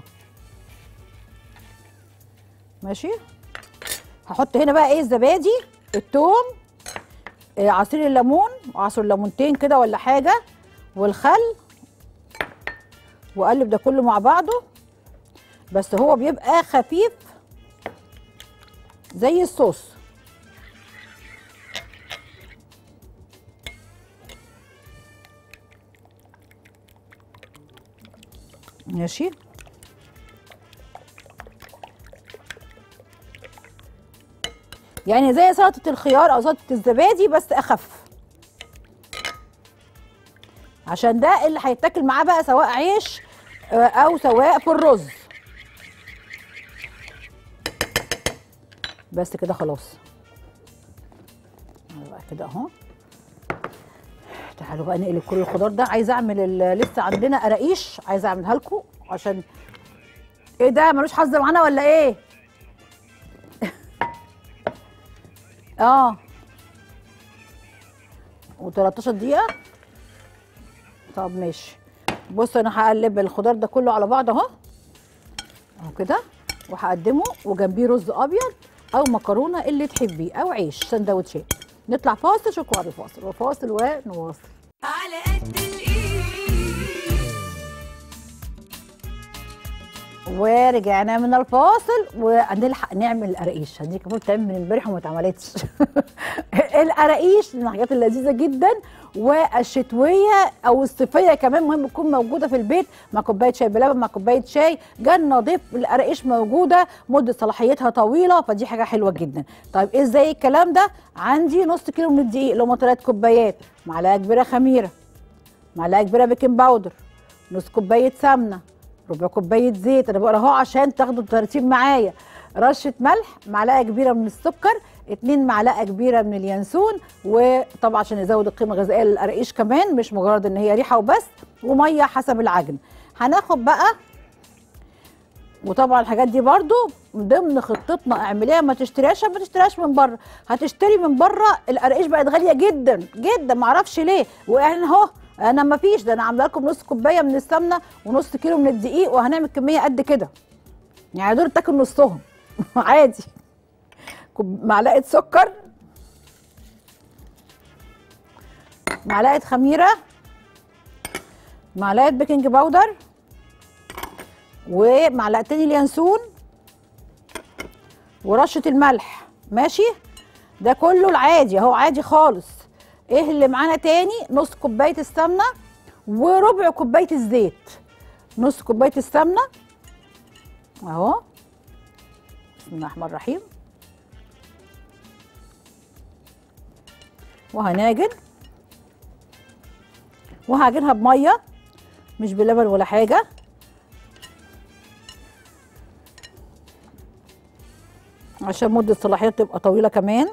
ماشي هحط هنا بقى ايه الزبادي التوم آه، عصير الليمون عصير ليمونتين كده ولا حاجه والخل واقلب ده كله مع بعضه بس هو بيبقى خفيف زي الصوص ماشي يعني زي سلطة الخيار أو سلطة الزبادي بس أخف عشان ده اللي هيتاكل معاه بقى سواء عيش آه، أو سواء في الرز بس كده خلاص بقى كده اهو تعالوا بقى نقلب كل الخضار ده عايزه اعمل ال- لسه عندنا قراقيش عايزه اعملها لكم عشان ايه ده ملوش حظ معانا ولا ايه اه و13 دقيقه طب ماشي بص انا هقلب الخضار ده كله على بعض اهو اهو كده وهقدمه وجنبيه رز ابيض او مكرونه اللي تحبيه او عيش سندوتشات نطلع فاصل شكرا فاصل وفاصل ونواصل على قد الايد ورجعنا من الفاصل وهنلحق نعمل القراقيش هدي كمان بتعمل من امبارح وما اتعملتش القراقيش من الحاجات اللذيذه جدا والشتويه او الصيفيه كمان مهم تكون موجوده في البيت مع كوبايه شاي بلبن مع كوبايه شاي جنه ضيف القراقيش موجوده مده صلاحيتها طويله فدي حاجه حلوه جدا طيب ايه ازاي الكلام ده عندي نص كيلو من الدقيق اللي هم ثلاث كوبايات معلقه كبيره خميره معلقه كبيره بيكنج باودر نص كوبايه سمنه ربع كوبايه زيت انا بقول اهو عشان تاخدوا الترتيب معايا رشه ملح معلقه كبيره من السكر اتنين معلقه كبيره من اليانسون وطبعا عشان نزود القيمه الغذائيه للقراقيش كمان مش مجرد ان هي ريحه وبس وميه حسب العجن هناخد بقى وطبعا الحاجات دي برضو من ضمن خطتنا اعمليها ما تشتريهاش ما تشتريهاش من بره هتشتري من بره القراقيش بقت غاليه جدا جدا ما اعرفش ليه واحنا اهو انا ما فيش ده انا عامله لكم نص كوبايه من السمنه ونص كيلو من الدقيق وهنعمل كميه قد كده يعني دول تاكل نصهم عادي كوب- معلقه سكر معلقه خميره معلقه بيكنج باودر ومعلقتين اليانسون ورشه الملح ماشي ده كله العادي اهو عادي خالص ايه اللي معانا تاني نص كوبايه السمنه وربع كوبايه الزيت نص كوبايه السمنه اهو بسم الله الرحمن الرحيم وهنعجن وهعجنها بميه مش بلبن ولا حاجه عشان مدة صلاحيتها تبقى طويلة كمان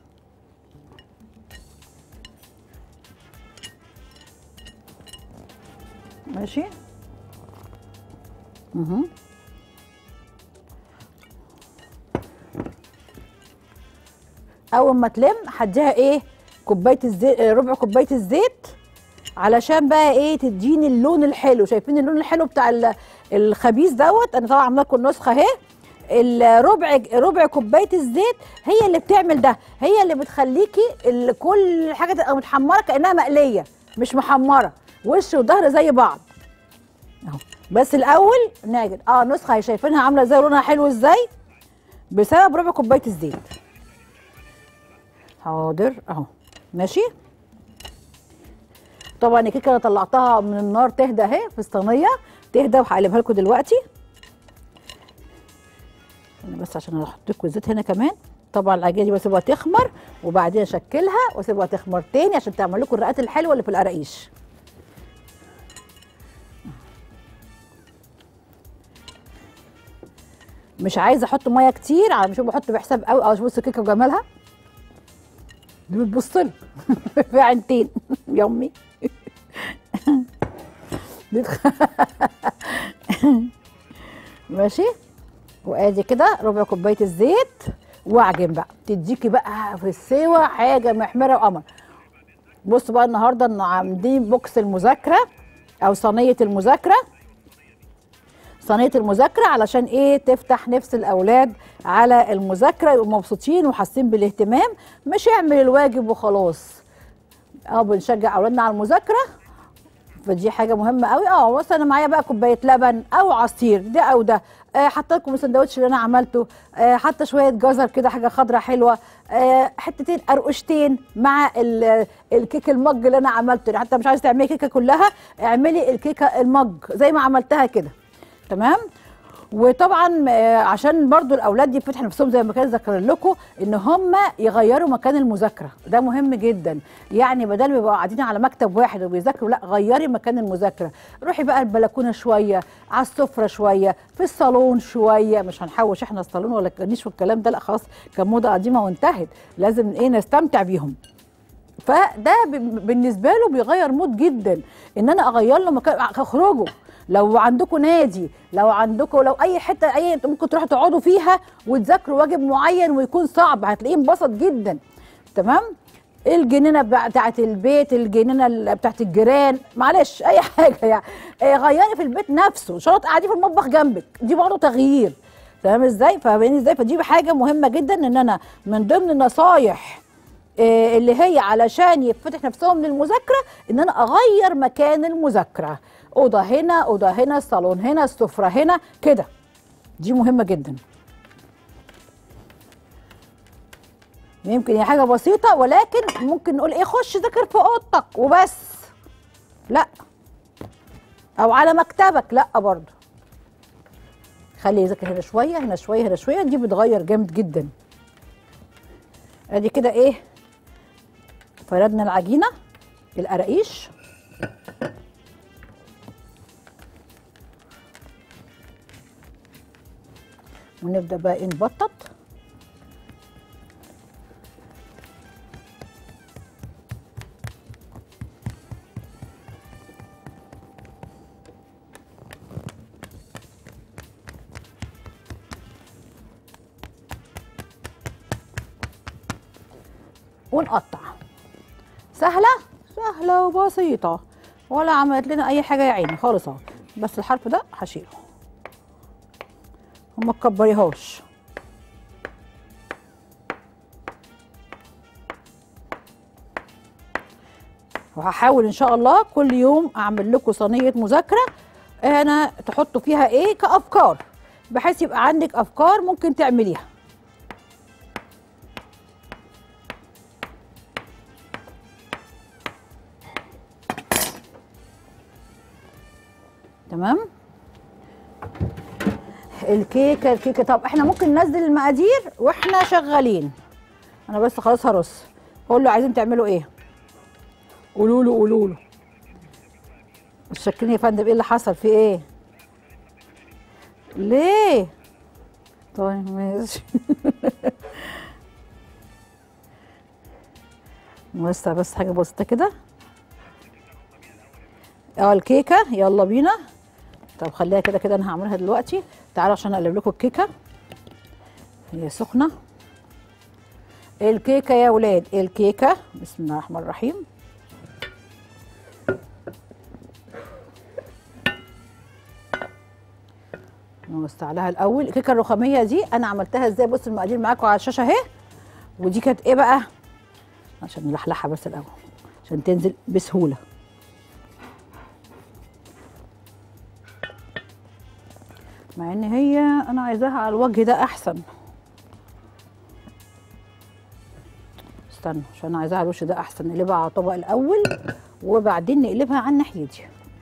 ماشي اها اول ما تلم هديها ايه كوبايه الزيت آه، ربع كوبايه الزيت علشان بقى ايه تديني اللون الحلو شايفين اللون الحلو بتاع ال- الخبيث دوت انا طبعا عامله لكم النسخه اهي الربع ربع كوبايه الزيت هي اللي بتعمل ده هي اللي بتخليكي ال- كل حاجه تبقى متحمره كانها مقليه مش محمره وش وظهر زي بعض اهو بس الاول نعجن اه نسخه هي شايفينها عامله ازاي لونها حلو ازاي بسبب ربع كوبايه الزيت حاضر اهو ماشي طبعا الكيكه انا طلعتها من النار تهدى اهي في الصينيه تهدى وهقلبها لكم دلوقتي انا بس عشان احط لكم الزيت هنا كمان طبعا العجينه دي بسيبها تخمر وبعدين اشكلها واسيبها تخمر تاني عشان تعمل لكم الرقات الحلوه اللي في القراقيش مش عايزه احط ميه كتير على مش بحط بحساب قوي اه بص الكيكه وجمالها دي بتبص لي في عينتين يمي دي تخ- ماشي وادي كده ربع كوبايه الزيت واعجن بقى تديكي بقى في السوا حاجه محمره وقمر بصوا بقى النهارده إن عاملين بوكس المذاكره او صينيه المذاكره صينيه المذاكره علشان ايه تفتح نفس الاولاد على المذاكره يبقوا مبسوطين وحاسين بالاهتمام مش يعمل الواجب وخلاص اه بنشجع اولادنا على المذاكره فدي حاجه مهمه قوي اه مثلا معايا بقى كوبايه لبن او عصير ده او ده آه حاطه لكم السندوتش اللي انا عملته آه حاطه شويه جزر كده حاجه خضراء حلوه آه حتتين قرقشتين مع ال- الكيك المج اللي انا عملته حتى مش عايزه تعملي كيكه كلها اعملي الكيكه المج زي ما عملتها كده تمام وطبعا آه، عشان برضو الاولاد يفتحوا نفسهم زي ما كان ذكر لكم ان هم يغيروا مكان المذاكره ده مهم جدا يعني بدل ما يبقوا قاعدين على مكتب واحد وبيذاكروا لا غيري مكان المذاكره روحي بقى البلكونه شويه على السفره شويه في الصالون شويه مش هنحوش احنا الصالون ولا الكرنيش والكلام ده لا خلاص كان موضه قديمه وانتهت لازم ايه نستمتع بيهم فده ب- بالنسبه له بيغير مود جدا ان انا اغير له مكان اخرجوا لو عندكم نادي لو عندكم لو اي حته اي ممكن تروحوا تقعدوا فيها وتذاكروا واجب معين ويكون صعب هتلاقيه انبسط جدا تمام الجنينه بتاعت البيت الجنينه ال- بتاعت الجيران معلش اي حاجه يعني آه، غيري في البيت نفسه شرط قاعدين في المطبخ جنبك دي برضه تغيير تمام ازاي فاهمين ازاي فدي حاجه مهمه جدا ان انا من ضمن النصايح آه، اللي هي علشان يفتح نفسهم للمذاكره ان انا اغير مكان المذاكره اوضه هنا اوضه هنا الصالون هنا السفره هنا كده دي مهمه جدا يمكن هي حاجه بسيطه ولكن ممكن نقول ايه خش ذاكر في اوضتك وبس لا او على مكتبك لا برضه خلي يذاكر هنا شويه هنا شويه هنا شويه دي بتغير جامد جدا ادي كده ايه فردنا العجينه القراقيش ونبدا بقى ايه نبطط ونقطع سهلة سهلة وبسيطة ولا عملت لنا أي حاجة يا عيني خالص أهو بس الحرف ده هشيله وما تكبريهاش وهحاول ان شاء الله كل يوم اعمل لكم صينيه مذاكره انا تحطوا فيها ايه كافكار بحيث يبقى عندك افكار ممكن تعمليها تمام الكيكه الكيكه طب احنا ممكن ننزل المقادير واحنا شغالين انا بس خلاص هرص قول له عايزين تعملوا ايه قولوا له قولوا له متشكرين يا فندم ايه اللي حصل في ايه ليه طيب ماشي بس بس حاجه بسيطه كده اه الكيكه يلا بينا طب خليها كده كده انا هعملها دلوقتي تعالوا عشان اقلب لكم الكيكه هي سخنه الكيكه يا ولاد الكيكه بسم الله الرحمن الرحيم نوسع لها الاول الكيكه الرخاميه دي انا عملتها ازاي بص المقادير معاكم على الشاشه اهي ودي كانت ايه بقى عشان نلحلحها بس الاول عشان تنزل بسهوله مع ان هي انا عايزاها على الوجه ده احسن استنى عشان انا عايزاها على الوش ده احسن نقلبها على طبق الاول وبعدين نقلبها على الناحيه دي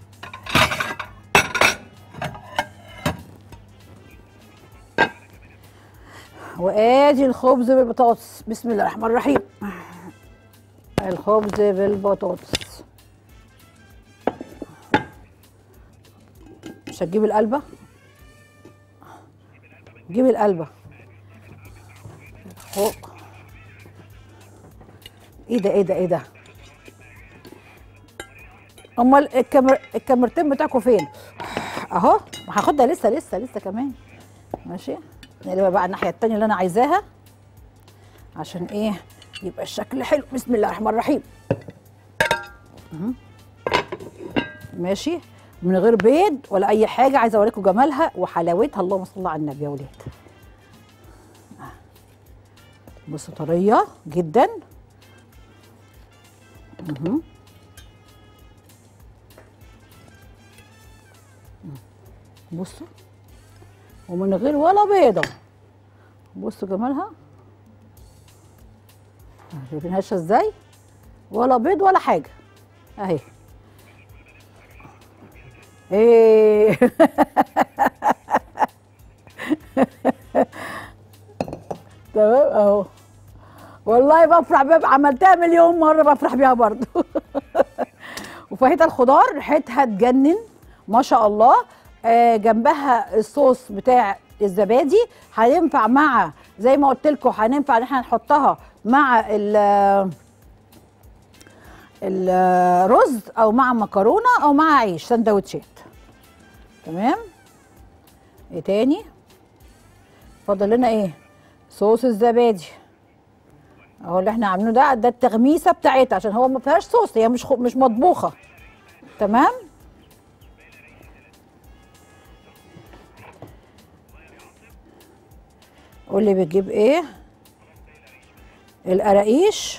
وادي الخبز بالبطاطس بسم الله الرحمن الرحيم الخبز بالبطاطس مش هتجيب القلبه جيب القلبه فوق ايه ده ايه ده ايه ده امال الكامير الكاميرتين بتاعكم فين اهو ما هاخدها لسه لسه لسه كمان ماشي نقلبها بقى الناحيه التانيه اللي انا عايزاها عشان ايه يبقى الشكل حلو بسم الله الرحمن الرحيم مهم. ماشي من غير بيض ولا اي حاجه عايزه اوريكم جمالها وحلاوتها اللهم صل على النبي يا ولاد بصوا طريه جدا مهم. بصوا ومن غير ولا بيضه بصوا جمالها شايفين هشه ازاي ولا بيض ولا حاجه اهي ايه تمام اهو والله بفرح بيها عملتها مليون مره بفرح بيها برضو وفاهيتا الخضار ريحتها تجنن ما شاء الله آه جنبها الصوص بتاع الزبادي هينفع مع زي ما قلت لكم هننفع ان احنا نحطها مع ال الرز او مع مكرونه او مع عيش سندوتشات تمام ايه تاني فاضل لنا ايه صوص الزبادي اهو اللي احنا عاملينه ده ده التغميسه بتاعتها عشان هو ما فيهاش صوص هي مش خ... مش مطبوخه تمام قول لي بتجيب ايه القراقيش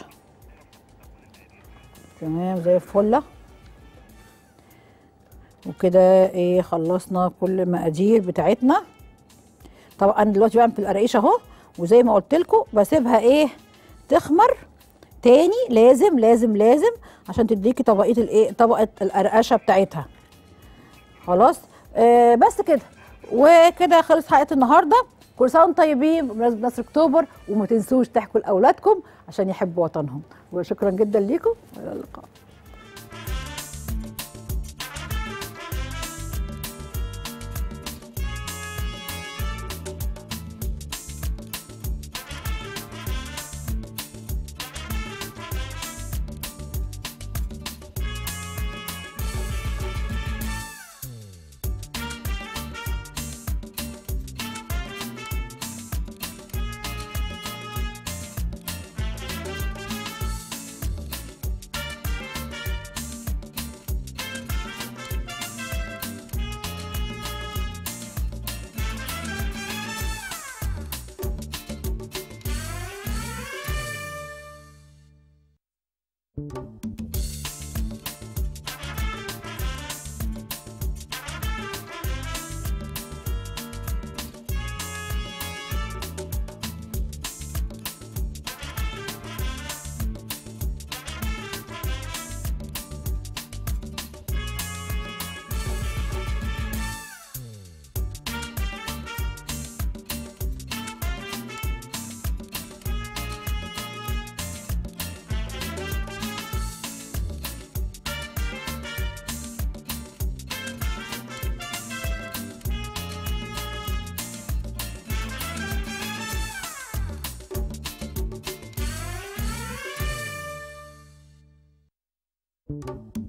تمام زي الفله وكده ايه خلصنا كل المقادير بتاعتنا طبعا انا دلوقتي بعمل في القراقيش اهو وزي ما قلت لكم بسيبها ايه تخمر تاني لازم لازم لازم عشان تديكي طبقيه الايه طبقه القرقشه بتاعتها خلاص آه بس كده وكده خلص حلقه النهارده كل سنه وانتم طيبين بمناسبه نصر اكتوبر وما تنسوش تحكوا لاولادكم عشان يحبوا وطنهم وشكرا جدا ليكم والى اللقاء thank you